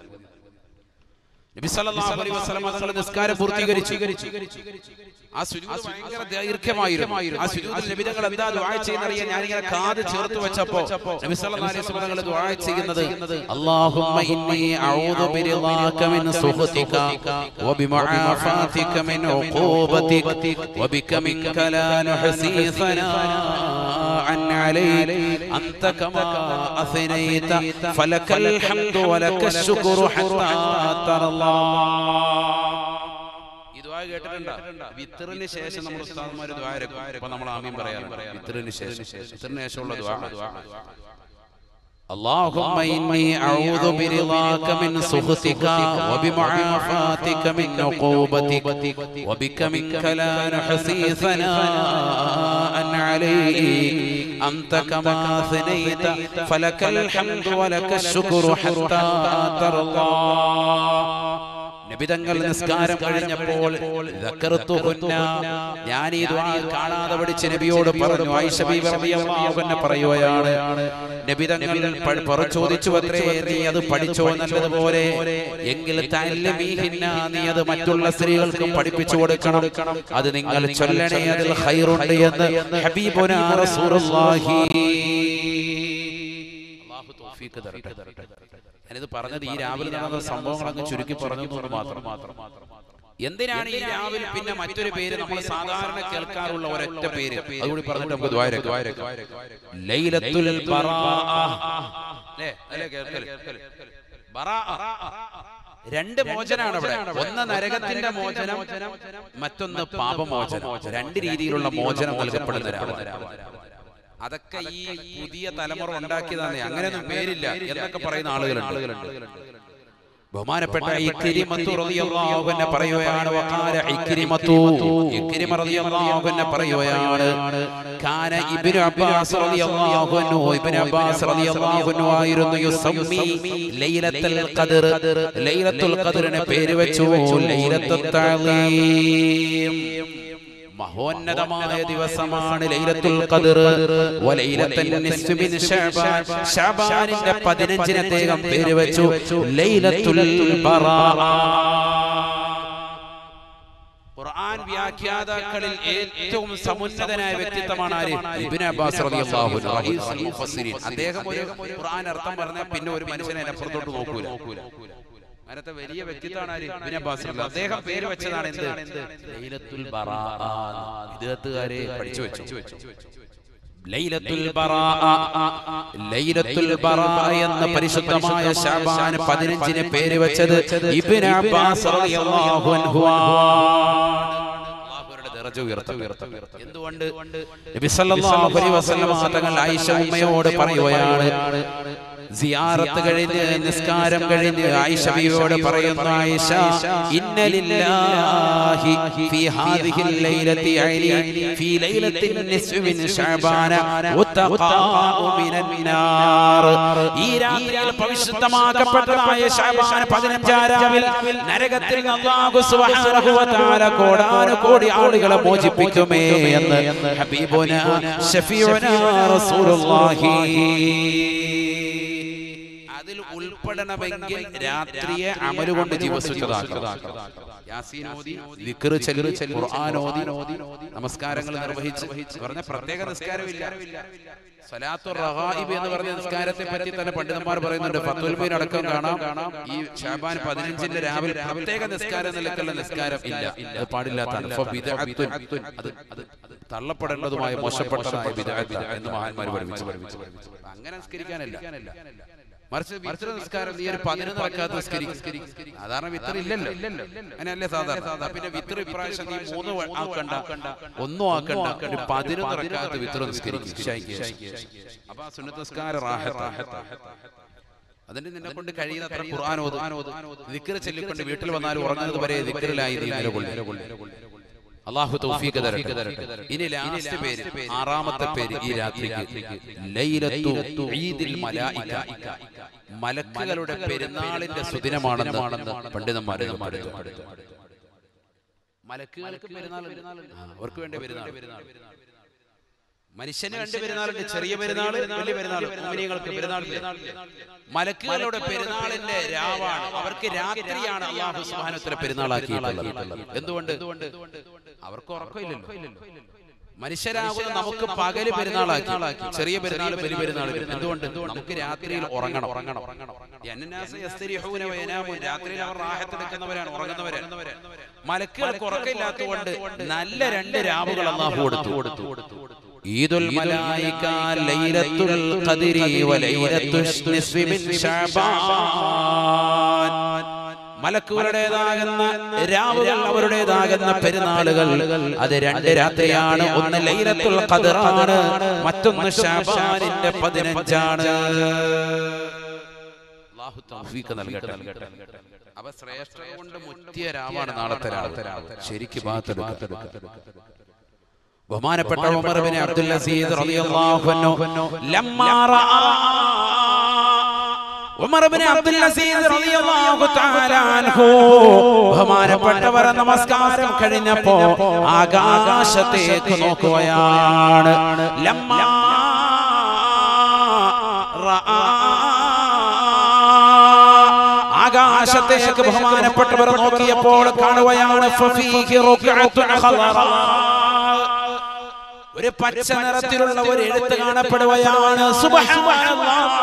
നബി സല്ലല്ലാഹു അലൈഹി വസല്ലം തങ്ങൾ നിസ്കാരം പൂർത്തീകരിച്ചു ആ സുജൂദ് ഭയങ്കര ദൈർഘ്യമായിരുന്നു ആ സുജൂദിൽ നബി തങ്ങൾ എന്താ ദുആ ചെയ്യുന്നറിയാൻ ഞാൻ ഇങ്ങനെ കാത് ചേർത്ത് വെച്ചപ്പോ നബി സല്ലല്ലാഹു അലൈഹി വസല്ലം തങ്ങൾ ദുആ ചെയ്യുന്നത് അല്ലാഹുമ്മ ഇന്നി അഊദു ബിറിളാക മിൻ സുഖതിക വബിമുആഫാതിക മിൻ ഉഖൂബതിക വബിക മിൻക ലാ നുഹസീ ثناء عليك أنت كما أثنيت فلك الحمد ولك الشكر حتى ترضى കേട്ടിട്ടുണ്ടോ വിത്തറിന് ശേഷം നമ്മൾ ഉസ്താദന്മാര് ദ്വാരക്കും അപ്പൊ നമ്മൾ ആമീൻ പറയാം വിത്തറിന് ശേഷം വിത്തറിന് ശേഷമുള്ള ദ്വാ اللهم إني أعوذ برضاك من سخطك وبمعافاتك من عقوبتك وبك منك لا نحصي ثناء عليك أنت كما ثنيت فلك الحمد ولك الشكر حتى ترضى നബിതങ്ങൾ നിസ്കാരം കഴിഞ്ഞപ്പോൾ ദക്കറുത്തുഹുന്ന ഞാൻ ഈ ദുആ കാണാതെ പഠിച്ച് നബിയോട് പറഞ്ഞു ആയിഷ ബീവി റളിയല്ലാഹു അൻഹ പറയുകയാണ് നബിതങ്ങൾ പറ ചോദിച്ചു അത്രേ നീ അത് പഠിച്ചോ നല്ലതുപോലെ എങ്കിൽ തഅല്ലമീഹിന്ന നീ അത് മറ്റുള്ള സ്ത്രീകൾക്ക് പഠിപ്പിച്ചു കൊടുക്കണം അത് നിങ്ങൾ ചൊല്ലണേ അതിൽ ഖൈറുണ്ട് എന്ന് ഹബീബുനാ റസൂലുള്ളാഹി അല്ലാഹു തൗഫീഖ് തരട്ടെ ഞാനിത് പറഞ്ഞത് ഈ രാവിലെ നടന്ന സംഭവങ്ങൾ അങ്ങ് ചുരുക്കി പറഞ്ഞു എന്ന് മാത്രം മാത്രം എന്തിനാണ് ഈ രാവിലെ പിന്നെ മറ്റൊരു പേര് നമ്മൾ സാധാരണ കേൾക്കാറുള്ള ഒരൊറ്റ പേര് അതുകൂടി പറഞ്ഞിട്ട് നമുക്ക് ദ്വാരക ലൈലത്തുൽ ബറാഅ അല്ലേ അല്ലേ കേൾക്കൽ ബറാഅ രണ്ട് മോചനാണ് അവിടെ ഒന്ന് നരകത്തിന്റെ മോചനം മറ്റൊന്ന് പാപമോചനം രണ്ട് രീതിയിലുള്ള മോചനം നൽകപ്പെടുന്ന രാവ് അതൊക്കെ ഈ പുതിയ തലമുറ ഉണ്ടാക്കിയതാണ് അങ്ങനെയൊന്നും പേരില്ല എന്നൊക്കെ പറയുന്ന ആളുകളുണ്ട് ബഹുമാനപ്പെട്ട ഇക്രിമത്തു റളിയല്ലാഹു അൻഹു പറയുകയാണ് വഖാല ഇക്രിമത്തു ഇക്രിമ റളിയല്ലാഹു അൻഹു പറയുകയാണ് കാന ഇബ്നു അബ്ബാസ് റളിയല്ലാഹു അൻഹു ഇബ്നു അബ്ബാസ് റളിയല്ലാഹു അൻഹു ആയിരുന്നു യുസമ്മി ലൈലത്തുൽ ഖദർ ലൈലത്തുൽ ഖദറിനെ പേര് വെച്ചു ലൈലത്തുൽ തഅലീം മഹോന്നതമായ ദിവസമാണ് ലൈലത്തുൽ ഖദർ വലൈലത്തുൻ നിസ്ഫി മിൻ ശഅബാൻ ശഅബാനിന്റെ 15 അദ്ദേഹം പേര് വെച്ചു ലൈലത്തുൽ ബറാഅ ഖുർആൻ വ്യാഖ്യാതാക്കളിൽ ഏറ്റവും സമുന്നതനായ വ്യക്തിത്വമാണ് ആര് ഇബ്നു അബ്ബാസ് റളിയല്ലാഹു അൻഹു റഈസുൽ മുഫസ്സിരീൻ അദ്ദേഹം ഒരു ഖുർആൻ അർത്ഥം പറഞ്ഞാൽ പിന്നെ ഒരു മനുഷ്യനെ അപ്പുറത്തോട്ട് നോക്കൂല അങ്ങനത്തെ വലിയ വ്യക്തിത്വമാണ് ആര് ഇബ്നു അബ്ബാസ് റളിയല്ലാഹു അദ്ദേഹം പേര് വെച്ചതാണ് എന്ത് ലൈലത്തുൽ ബറാഅ ഇദ്ദേഹത്തുകാരെ പഠിച്ചു വെച്ചു ലൈലത്തുൽ ബറാഅ ലൈലത്തുൽ ബറാഅ എന്ന പരിശുദ്ധമായ ശഅബാൻ 15ന് പേര് വെച്ചത് ഇബ്നു അബ്ബാസ് റളിയല്ലാഹു അൻഹു അല്ലാഹുവിന്റെ ദറജ ഉയർത്തും എന്തുകൊണ്ട് നബി സല്ലല്ലാഹു അലൈഹി വസല്ലം തങ്ങൾ ആയിഷ ഉമ്മയോട് പറയുകയാണ് സിയാറത്ത് കഴിഞ്ഞ് നിസ്കാരം കഴിഞ്ഞ് ആയിഷ ബിയോട് പറയുന്നു ആയിഷ ഇന്നലില്ലാഹി ഫീ ഹാദിഹിൽ ലൈലത്തി ഐനി ഫീ ലൈലത്തിൻ നിസ്ഫി മിൻ ശഅബാന ഉത്തഖാഉ മിനൻ നാർ ഈ രാത്രിയിൽ പരിശുദ്ധമാക്കപ്പെട്ടതായ ശഅബാൻ 15 രാവിൽ നരകത്തിൽ നിന്ന് അല്ലാഹു സുബ്ഹാനഹു വ തആല കോടാനു കോടി ആളുകളെ മോചിപ്പിക്കുമേ എന്ന് ഹബീബുന ഷഫീഉന റസൂലുള്ളാഹി അതിൽ ഉൾപ്പെടണമെങ്കിൽ രാത്രിയെ അമലുകൊണ്ട് ജീവിച്ചതാക്കണം യാസീൻ ഓതി, ദിക്റ് ചൊല്ലി, ഖുർആൻ ഓതി, നമസ്കാരങ്ങൾ നിർവഹിച്ച് പറഞ്ഞ പ്രത്യേക നിസ്കാരമില്ല സലാത്തു റഗായിബ് എന്ന് പറഞ്ഞ നിസ്കാരത്തെ പറ്റി തന്നെ പണ്ഡിതന്മാർ പറയുന്നുണ്ട് ഫത്തുൽ മീൻ അടക്കം കാണാം ഈ ഷാബാൻ പതിനഞ്ചിന്റെ രാവിലെ പ്രത്യേക നിസ്കാരം നിലക്കുള്ള നിസ്കാരം ഇല്ല അത് പാടില്ലാത്തതാണ് ഫ ബിദ്അത്തുൻ. അത് അത് തള്ളപ്പെടേണ്ടതുമായ മോശപ്പെട്ടതായ ബിദ്അത്ത് എന്ന് മഹാന്മാർ പഠിപ്പിച്ചു അങ്ങനെ നിസ്കരിക്കാനല്ല മറിച്ച് വിത്ര നിസ്കാരം നീ ഒരു പതിനൊന്ന് റക്കാത്ത് നിസ്കരിക്കും സാധാരണ വിത്ര ഇല്ലല്ലോ അങ്ങനെയല്ലേ സാധാരണ പിന്നെ വിത്ര ഇപ്രാവശ്യം നീ മൂന്ന് വ- ആക്കണ്ട ഒന്നും ആക്കണ്ട ഒരു പതിനൊന്ന് റക്കാത്ത് വിത്ര നിസ്കരിക്കും ഇശായിക്ക് ശേഷം. അപ്പൊ ആ സുന്നത്ത് നിസ്കാര റാഹത്ത് അതിന് നിന്നെ കൊണ്ട് കഴിയുന്ന അത്ര ഖുർആൻ ഓത് ദിക്ർ ചൊല്ലിക്കൊണ്ട് വീട്ടിൽ വന്നാൽ ഉറങ്ങുന്നത് വരെ ദിക്റിലായി നീ നിലകൊള്ളി അള്ളാഹു തൗഫീഖ് തരട്ടെ ഇനി ലാസ്റ്റ് പേര് ആറാമത്തെ പേര് ഈ രാത്രിക്ക് ലൈലത്തു ഈദിൽ മലായിക മലക്കുകളുടെ പെരുന്നാളിന്റെ സുദിനമാണെന്ന് പണ്ഡിതന്മാരെ മലക്കുകൾക്ക് പെരുന്നാൾ അവർക്ക് വേണ്ട പെരുന്നാൾ മനുഷ്യന് രണ്ട് പെരുന്നാളുണ്ട് ചെറിയ പെരുന്നാൾ വലിയ പെരുന്നാൾ മുഅ്മിനീങ്ങൾക്ക് പെരുന്നാൾ മലക്കുകളുടെ പെരുന്നാളിന്റെ രാവാണ് അവർക്ക് രാത്രിയാണ് അള്ളാഹു സുബ്ഹാനഹു പെരുന്നാളാക്കിയിട്ടുള്ളത് എന്തുകൊണ്ട് അവർക്ക് ഉറക്കമില്ലല്ലോ മനുഷ്യരാകുന്ന നമുക്ക് പകല് പെരുന്നാളാക്കി ചെറിയ പെരുന്നാൾ വലിയ പെരുന്നാൾ എന്തുകൊണ്ട് നമുക്ക് രാത്രിയിൽ ഉറങ്ങണം ഉറങ്ങണം യന്നനാസ് യസ്തരിഹൂന വയനാമൂൻ. രാത്രിയിൽ അവർ റാഹത്തെടുക്കുന്നവരാണ് ഉറങ്ങുന്നവരാണ് മലക്കുകൾക്ക് ഉറക്കമില്ലാത്തതുകൊണ്ട് നല്ല രണ്ട് രാവുകൾ അള്ളാഹു കൊടുത്തു ഈദുൽ മലായിക ലൈലത്തുൽ ഖദ്രി വലൈലത്തുൽ നിസ്ഫി മിൻ ശഅബാൻ മലക്കുകളുടേതാകുന്ന രാവുകൾ അവരുടേതാകുന്ന പെരുന്നാളുകൾ അത് രണ്ട് രാത്രിയാണ് ഒന്ന് ലൈലത്തുൽ ഖദറാണ് മറ്റൊന്ന് ശഅബാനിന്റെ പതിനഞ്ചാണ് അല്ലാഹു തൗഫീഖ് നൽകട്ടെ അവ ശ്രേഷ്ഠത കൊണ്ട് മുറ്റിയ രാവാണ് നാളത്തെ രാവ് ശരിക്ക് ഭാഗത്തെടുക്കുക ബഹുമാനപ്പെട്ട ഉമർ ബിൻ അബ്ദുൽ അസീസ് റളിയല്ലാഹു അൻഹു ലമ്മാ റആ ഉമർ ബിൻ അബ്ദുൽ അസീസ് റളിയല്ലാഹു തആല അൻഹു ബഹുമാനപ്പെട്ടവർ നമസ്കാരം കഴിഞ്ഞപ്പോ ആകാശത്തേക്ക് നോക്കുകയാണ് ലമ്മാ റആ ആകാശത്തേക്ക് ബഹുമാനപ്പെട്ടവർ നോക്കിയപ്പോൾ കാണുകയാണ് ഫഫീഹി റുക്അത്തുൻ ഖദറാ ഒരു പച്ച നിറത്തിലുള്ള ഒരു എഴുത്ത് കാണപ്പെടുകയാണ് സുബ്ഹാനല്ലാഹ്.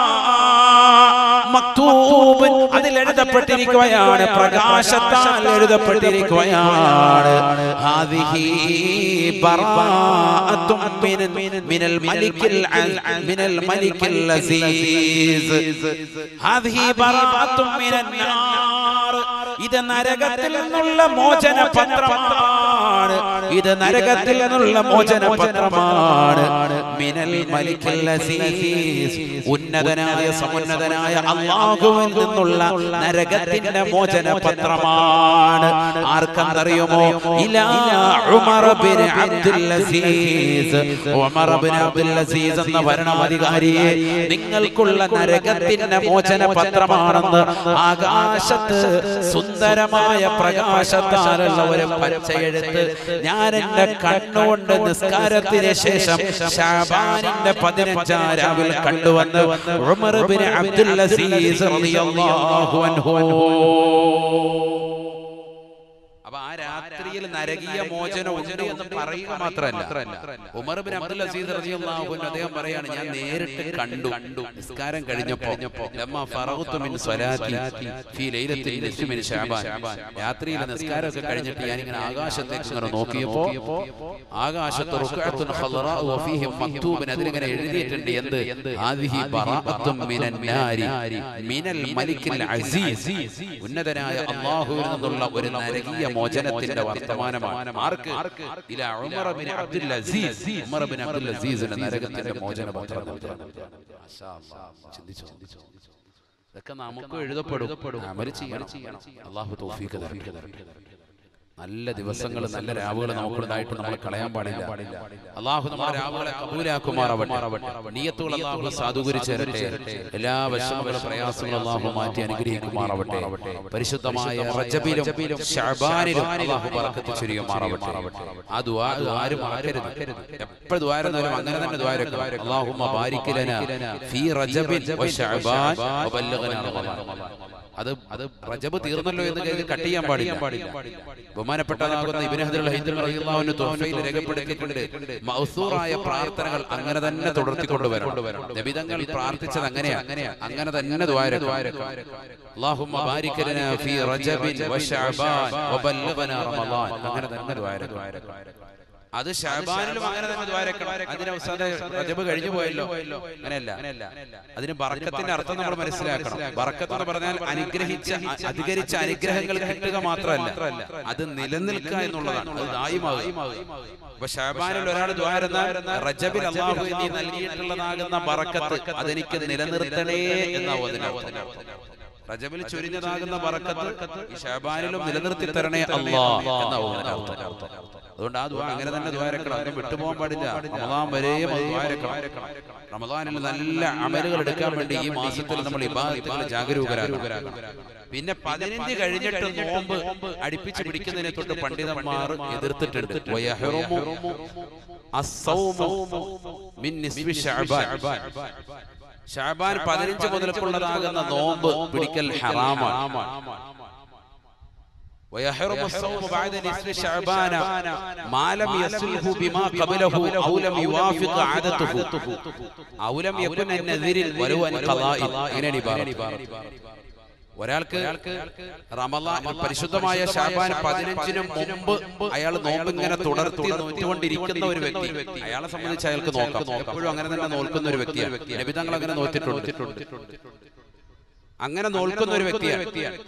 മക്തൂബ് അതിൽ എഴുതപ്പെട്ടിരിക്കുകയാണ് പ്രകാശത്താൽ എഴുതപ്പെട്ടിരിക്കുകയാണ് ഹാദിഹി ബറാഅത്തും മിനൽ മിനൽ മലിക്കിൽ അൽ- മിനൽ മലിക്കിൽ അസീസ് ഹാദിഹി ബറാഅത്തും മിനൻ നാർ ഇത് നരകത്തിൽ നിന്നുള്ള മോചന പത്രമാണ് ഇത് നരകത്തിൽ നിന്നുള്ള മോചന പത്രമാണ് മിനൽ മലിക്കൽ അസീസ് ഉന്നതനായ സമുന്നതനായ അള്ളാഹുവിൽ നിന്നുള്ള നരകത്തിന്റെ മോചന പത്രമാണ് ആർക്കെന്നറിയുമോ ഇലാ Umar bin Abdul Aziz Umar bin Abdul Aziz എന്ന ഭരണാധികാരിയെ നിങ്ങൾക്കുള്ള നരകത്തിന്റെ മോചന പത്രമാണെന്ന് ആകാശത്ത് സുന്ദരമായ പ്രകാശത്താലുള്ള ഒരു പച്ചയെഴുത്ത് ഞാൻ ഞാൻ എന്റെ കണ്ണുകൊണ്ട് നിസ്കാരത്തിന് ശേഷം ഷാബാനിന്റെ പതിനഞ്ചാം രാവിൽ കണ്ടുവന്ന് ഉമർ ബിൻ അബ്ദുൽ അസീസ് റളിയല്ലാഹു അൻഹു അപ്പൊ ആ രാത്രിയിൽ നരകീയ മോചനം ഉണ്ട് എന്ന് പറയുക മാത്രമല്ല ഉമർ ബിൻ അബ്ദുൽ അസീസ് റളിയല്ലാഹു അൻഹു അദ്ദേഹം പറയാണ് ഞാൻ നേരിട്ട് കണ്ടു നിസ്കാരം കഴിഞ്ഞപ്പോ ലമ്മ ഫറഗ്തു മിൻ സ്വലാത്തി ഫീ ലൈലത്തിൽ നിസ്ഫി മിൻ ശഅബാൻ രാത്രിയിലെ നിസ്കാരമൊക്കെ കഴിഞ്ഞിട്ട് ഞാൻ ഇങ്ങനെ ആകാശത്തേക്ക് ഇങ്ങനെ നോക്കിയപ്പോ ആകാശത്ത് റുക്അത്തുൻ ഖളറാ വഫീഹി മക്തൂബൻ അതിലിങ്ങനെ എഴുതിയിട്ടുണ്ട് എന്ത് ഹാദിഹി ബറാഅത്തും മിനൻ നാരി മിനൽ മലിക്കിൽ അസീസ് ഉന്നതനായ അല്ലാഹുവിൽ നിന്നുള്ള ഒരു നരകീയ മോചനത്തിന്റെ വർത്തമാനമാണ് ആർക്ക് ഇല Umar bin Abdul Aziz Umar bin Abdul അസീസിന്റെ നരകത്തിന്റെ മോചന പത്രം മാഷാ അല്ലാഹ്. ചിന്തിച്ചോ ഇതൊക്കെ നമുക്ക് എഴുതപ്പെടും അമൽ ചെയ്യണം അള്ളാഹു തൗഫീഖ് തരട്ടെ നല്ല ദിവസങ്ങൾ നല്ല രാവുകൾ നമുക്കുണ്ടായിട്ട് നമ്മൾ കളയാൻ പാടില്ല അള്ളാഹു നമ്മുടെ രാവുകളെ കബൂലാക്കുമാറാവട്ടെ നീയത്തുകൾ അള്ളാഹു സാധൂകരിച്ച് തരട്ടെ എല്ലാ വിഷമങ്ങളും പ്രയാസങ്ങളും അള്ളാഹു മാറ്റി അനുഗ്രഹിക്കുമാറാവട്ടെ പരിശുദ്ധമായ റജബിലും ഷഅബാനിലും അള്ളാഹു ബറക്കത്ത് ചൊരിയുമാറാവട്ടെ ആ ദുആ ആരും മറക്കരുത് എപ്പോഴും ദ്വാരുന്നാലും അങ്ങനെ തന്നെ ദ്വാരക്കും അള്ളാഹുമ്മ ബാരിക് ലനാ ഫീ റജബിൻ വ ശഅബാൻ വ ബല്ലഗനാ റമളാൻ അത് അത് റജബ് തീർന്നല്ലോ എന്ന് കരുതി കട്ട് ചെയ്യാൻ പാടില്ല ബഹുമാനപ്പെട്ടതാകുന്ന ഇബ്നു ഹദറുൽ ഹൈതം റളിയല്ലാഹു അൻഹു തുഹഫയിൽ രേഖപ്പെടുത്തിയിട്ടുണ്ട് മൗസൂറായ പ്രാർത്ഥനകൾ അങ്ങനെ തന്നെ തുടർത്തിക്കൊണ്ടുവരണം നബിതങ്ങൾ പ്രാർത്ഥിച്ചത് അങ്ങനെയാ അങ്ങനെ തന്നെ ദ്വാരക്കും അല്ലാഹുമ്മ ബാരിക് ലനാ ഫീ റജബിൻ വശഅബാൻ വബല്ലഗനാ റമളാൻ അങ്ങനെ തന്നെ ദ്വാരക്കും അത് ഷാബാനിലും അങ്ങനെ തന്നെ ദ്വാരക്കണം അതിന് അവസാനം റജബ് കഴിഞ്ഞു പോയല്ലോ അങ്ങനെയല്ല അതിന് ബറക്കത്തിന്റെ അർത്ഥം നമ്മൾ മനസ്സിലാക്കണം ബറക്കത്ത് എന്ന് പറഞ്ഞാൽ അനുഗ്രഹിച്ച അ- അധികരിച്ച അനുഗ്രഹങ്ങൾ കിട്ടുക മാത്രമല്ല അത് നിലനിൽക്കുക എന്നുള്ളതാണ് അത് ദായിമാകും അപ്പൊ ഷാബാനിൽ ഒരാൾ ദ്വാരുന്നാൽ റജബിൽ അള്ളാഹു നീ നൽകിയിട്ടുള്ളതാകുന്ന ബറക്കത്ത് അതെനിക്ക് നിലനിർത്തണേ എന്നാവും അതിന്റെ അർത്ഥം റജബിൽ ചൊരിഞ്ഞതാകുന്ന ബറക്കത്ത് ഈ ഷാബാനിലും നിലനിർത്തി തരണേ അല്ലാ എന്നാവും അതിന്റെ അർത്ഥം അതുകൊണ്ട് ആ ദ്വാ അങ്ങനെ തന്നെ ദ്വാരക്കണം അതൊന്നും വിട്ടുപോകാൻ പാടില്ല റമദാൻ വരെയും അത് ദ്വാരക്കണം റമദാനിൽ നല്ല അമലുകൾ എടുക്കാൻ വേണ്ടി ഈ മാസത്തിൽ നമ്മൾ ഇബാദത്തുകൾ ജാഗരൂകരാകണം പിന്നെ പതിനഞ്ച് കഴിഞ്ഞിട്ട് നോമ്പ് അടുപ്പിച്ച് പിടിക്കുന്നതിനെ തൊട്ട് പണ്ഡിതന്മാർ എതിർത്തിട്ടുണ്ട് വയഹ്റുമു അസ്സൗമു മിൻ നിസ്ഫി ശഅബാൻ ഷാബാൻ പതിനഞ്ച് മുതൽക്കുള്ളതാകുന്ന നോമ്പ് പിടിക്കൽ ഹറാമാണ് ويحرم الصوم بعد نصف شعبان ما لم يصله بما قبله أو لم يوافق عادته أو لم يكن النذير ولو أن قضاء ഇങ്ങനെ ഇബാറത്ത്. ഒരാൾക്ക് റമലാൻ പരിശുദ്ധമായ ഷാബാൻ പതിനഞ്ചിനും മുമ്പ് അയാൾ നോമ്പ് ഇങ്ങനെ തുടർത്തി നോറ്റുകൊണ്ടിരിക്കുന്ന ഒരു വ്യക്തി അയാളെ സംബന്ധിച്ച് അയാൾക്ക് നോക്കാം എപ്പോഴും അങ്ങനെ തന്നെ നോക്കുന്ന ഒരു വ്യക്തിയാണ് നബിതങ്ങൾ അങ്ങനെ നോറ്റിട്ടുണ്ട് അങ്ങനെ നോക്കുന്ന ഒരു വ്യക്തിയാണ്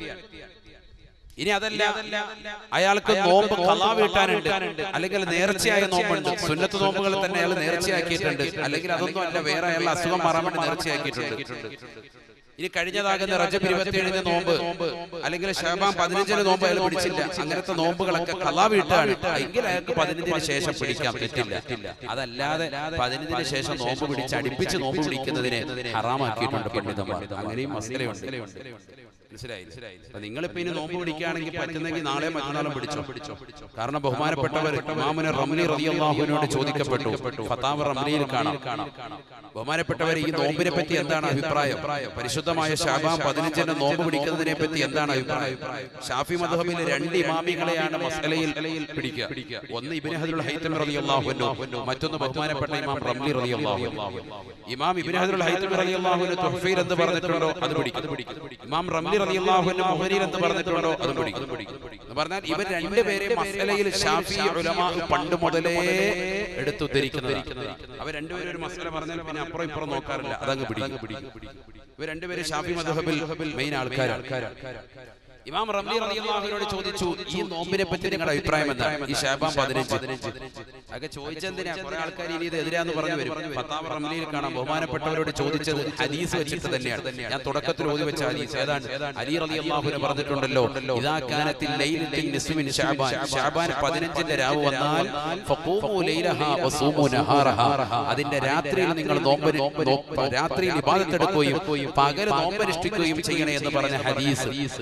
ഇനി അതല്ല അയാൾക്ക് നോമ്പ് കലാ വീട്ടാനുണ്ട് അല്ലെങ്കിൽ നേർച്ചയായ നോമ്പുണ്ട് സുന്നത്ത് നോമ്പുകൾ തന്നെ അയാൾ നേർച്ചയാക്കിയിട്ടുണ്ട് അല്ലെങ്കിൽ അതൊന്നും അല്ല വേറെ അയാൾ അസുഖം മാറാൻ വേണ്ടി നേർച്ചയാക്കിയിട്ടുണ്ട് ഇനി കഴിഞ്ഞതാകുന്ന റജബ് ഇരുപത്തിയേഴിന് നോമ്പ് അല്ലെങ്കിൽ ഷാബാൻ പതിനഞ്ചിന് നോമ്പ് അയാൾ പിടിച്ചില്ല അങ്ങനത്തെ നോമ്പുകളൊക്കെ കലാ വീട്ടാണ് എങ്കിൽ അയാൾക്ക് പതിനഞ്ചിന് ശേഷം പിടിക്കാൻ പറ്റില്ല അതല്ലാതെ പതിനഞ്ചിന് ശേഷം നോമ്പ് പിടിച്ച് അടുപ്പിച്ച് നോമ്പ് പിടിക്കുന്നതിനെ ഹറാമാക്കിയിട്ടുണ്ട് പണ്ഡിതന്മാർ അങ്ങനെയും മസലയുണ്ട് മനസ്സിലായി അപ്പൊ നിങ്ങളിപ്പോ ഇനി നോമ്പ് പിടിക്കുകയാണെങ്കിൽ പറ്റുന്നെങ്കിൽ നാളെ മറ്റന്നാളും പിടിച്ചോ പിടിച്ചോ കാരണം ബഹുമാനപ്പെട്ടവർ ഇമാമുന റംലി റളിയല്ലാഹുവിനോട് ചോദിക്കപ്പെട്ടു ഫതാവ റംലിയിൽ കാണാം ബഹുമാനപ്പെട്ടവർ ഈ നോമ്പിനെ പറ്റി എന്താണ് അഭിപ്രായം പരിശുദ്ധമായ ഷാബാൻ പതിനഞ്ചിന് നോമ്പ് പിടിക്കുന്നതിനെ പറ്റി എന്താണ് അഭിപ്രായം ഷാഫി മദ്ഹബിലെ രണ്ട് ഇമാമികളെയാണ് മസലയിൽ പിടിക്കുക ഒന്ന് ഇബ്നു ഹദറുൽ ഹൈതമി റളിയല്ലാഹു അൻഹു മറ്റൊന്ന് ബഹുമാനപ്പെട്ട ഇമാം റംലി റളിയല്ലാഹു അൻഹു ഇമാം ഇബ്നു ഹദറുൽ ഹൈതമി റളിയല്ലാഹു അൻഹു തുഹ്ഫയിൽ എന്ന് പറഞ്ഞിട്ടുണ്ടോ അത് പിടിക്കും ഇമാം റംലി റളിയല്ലാഹു അൻഹു മുഹരിൽ എന്ന് പറഞ്ഞിട്ടുണ്ടോ അത് പിടിക്കും എന്ന് പറഞ്ഞാൽ ഇവർ രണ്ടുപേരെ മസലയിൽ ഷാഫി ഉലമാ പണ്ട് മുതലേ എടുത്ത് ഉദ്ധരിക്കുന്നത് അവർ രണ്ടുപേരും ഒരു മസല പറഞ്ഞാൽ പിന്നെ അപ്പുറം ഇപ്പുറം നോക്കാറില്ല അതങ്ങ് പിടിക്കും ഇവർ രണ്ടുപേരും ഷാഫി മദ്ഹബിൽ മെയിൻ ആൾക്കാരാണ് ഇമാം റംലി റളിയല്ലാഹുവിനോട് ചോദിച്ചു ഈ നോമ്പിനെ പറ്റി നിങ്ങളുടെ അഭിപ്രായം എന്താണ് ഈ ഷാബാൻ പതിനഞ്ച് അതൊക്കെ ചോദിച്ചെന്തിനാ കുറെ ആൾക്കാർ ഇനി ഇത് എതിരാന്ന് പറഞ്ഞു വരും പത്താം റംലിയിൽ കാണാം ബഹുമാനപ്പെട്ടവരോട് ചോദിച്ചത് ഹദീസ് വെച്ചിട്ട് തന്നെയാണ് ഞാൻ തുടക്കത്തിൽ ഓതി വെച്ച ഹദീസ് ഏതാണ് അലി റളിയല്ലാഹുവിനെ പറഞ്ഞിട്ടുണ്ടല്ലോ ഇദാ കാനത്തിൽ ലൈലത്തിൽ നിസ്മിൻ ഷാബാൻ ഷാബാൻ പതിനഞ്ചിന്റെ രാവ് വന്നാൽ ഫഖൂമു ലൈലഹാ വസൂമു നഹാറഹാ അതിന്റെ രാത്രിയിൽ നിങ്ങൾ നോമ്പ് രാത്രിയിൽ ഇബാദത്ത് എടുക്കുകയും പകൽ നോമ്പനുഷ്ഠിക്കുകയും ചെയ്യണേ എന്ന് പറഞ്ഞ ഹദീസ്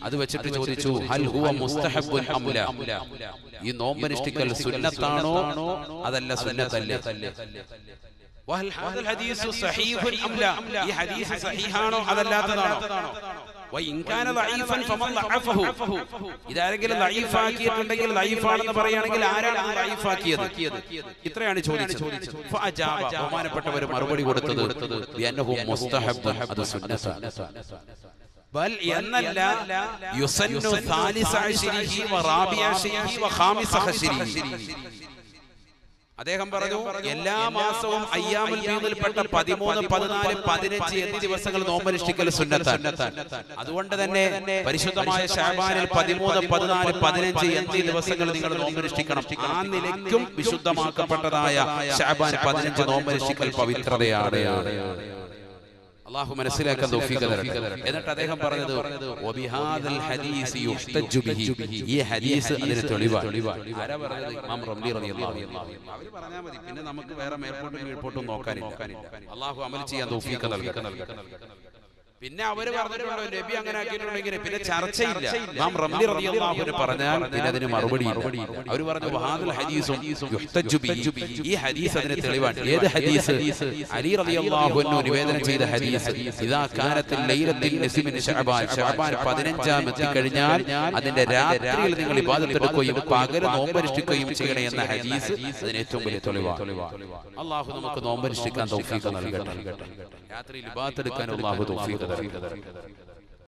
അത് വെച്ചിട്ട് ചോദിച്ചു ഹൽ ഹുവ മുസ്തഹബ്ബുൻ അം ലാ ഈ നോമ്പനുഷ്ഠിക്കൽ സുന്നത്താണോ അതല്ല സുന്നത്തല്ലേ വഹൽ ഹാദൽ ഹദീസു സഹീഹുൻ അം ലാ ഈ ഹദീസ് സഹീഹാണോ അതല്ലാത്തതാണോ വഇൻ കാന ദഈഫൻ ഫമൻ ദഅഫഹു ഇതാരെങ്കിലും ദഈഫാക്കിയിട്ടുണ്ടെങ്കിൽ ദഈഫാണെന്ന് പറയുകയാണെങ്കിൽ ആരാണ് ആ ദഈഫാക്കിയത് ഇത്രയാണ് ചോദിച്ചത് ഫഅജാബ ബഹുമാനപ്പെട്ടവർ മറുപടി കൊടുത്തത് ബിഅന്നഹു മുസ്തഹബ്ബുൻ അത് സുന്നത്താണ് ബൽ എന്നല്ല യുസന്നു സാലിസ അശ്രിഹി വറാബിയ അശ്രിഹി വഖാമിസ അശ്രിഹി അദ്ദേഹം പറഞ്ഞു എല്ലാ മാസവും അയ്യാമുൽ ബീദിൽപ്പെട്ട പതിമൂന്ന് പതിനാല് പതിനഞ്ച് എന്നീ ദിവസങ്ങൾ നോമ്പനുഷ്ഠിക്കൽ സുന്നത്താണ് അതുകൊണ്ട് തന്നെ പരിശുദ്ധമായ ഷാബാനിൽ പതിമൂന്ന് പതിനാല് പതിനഞ്ച് എന്നീ ദിവസങ്ങൾ നിങ്ങൾ നോമ്പനുഷ്ഠിക്കണം ആ നിലയ്ക്കും വിശുദ്ധമാക്കപ്പെട്ടതായ ഷാബാൻ പതിനഞ്ച് നോമ്പനുഷ്ഠിക്കൽ പവിത്രതയാണ് അള്ളാഹു മനസ്സിലാക്കാൻ തൗഫീഖ് തരട്ടെ എന്നിട്ട് അദ്ദേഹം പറഞ്ഞത് വബിഹാദൽ ഹദീസ് യുഹ്തജു ബിഹി ഈ ഹദീസ് അതിന് തെളിവാണ് ആരാ പറഞ്ഞത് ഇമാം റംലി റളിയല്ലാഹു അൻഹു അവർ പറഞ്ഞാൽ മതി പിന്നെ നമുക്ക് വേറെ മേൽപോട്ടും കീഴ്പോട്ടും നോക്കാനില്ല അള്ളാഹു അമൽ ചെയ്യാൻ തൗഫീഖ് നൽകട്ടെ പിന്നെ അവര് പറഞ്ഞിട്ടുണ്ടോ നബി അങ്ങനെ ആക്കിയിട്ടുണ്ടെങ്കിൽ പിന്നെ ചർച്ചയില്ല നാം റംലി റളിയല്ലാഹു അൻഹു പറഞ്ഞാൽ പിന്നെ അതിന് മറുപടി അവർ പറഞ്ഞു വഹാദൽ ഹദീസും യുഹ്തജു ബിഹി ഈ ഹദീസ് അതിന് തെളിവാണ് ഏത് ഹദീസ് അലി റളിയല്ലാഹു അൻഹു നിവേദനം ചെയ്ത ഹദീസ് ഇദാ കാനത്തിൽ ലൈലത്തിൽ നസിമിൻ ശഅബാൻ ശഅബാൻ 15 എത്തിക്കഴിഞ്ഞാൽ അതിന്റെ രാത്രിയിൽ നിങ്ങൾ ഇബാദത്ത് എടുക്കുകയും പകൽ നോമ്പനുഷ്ഠിക്കുകയും ചെയ്യണം എന്ന ഹദീസ് അതിന് ഏറ്റവും വലിയ തെളിവാണ് അള്ളാഹു നമുക്ക് നോമ്പനുഷ്ഠിക്കാൻ തൗഫീഖ് നൽകട്ടെ രാത്രിയിൽ ഇബാദത്ത് എടുക്കാൻ അള്ളാഹു തൗഫീഖ് തരട്ടെ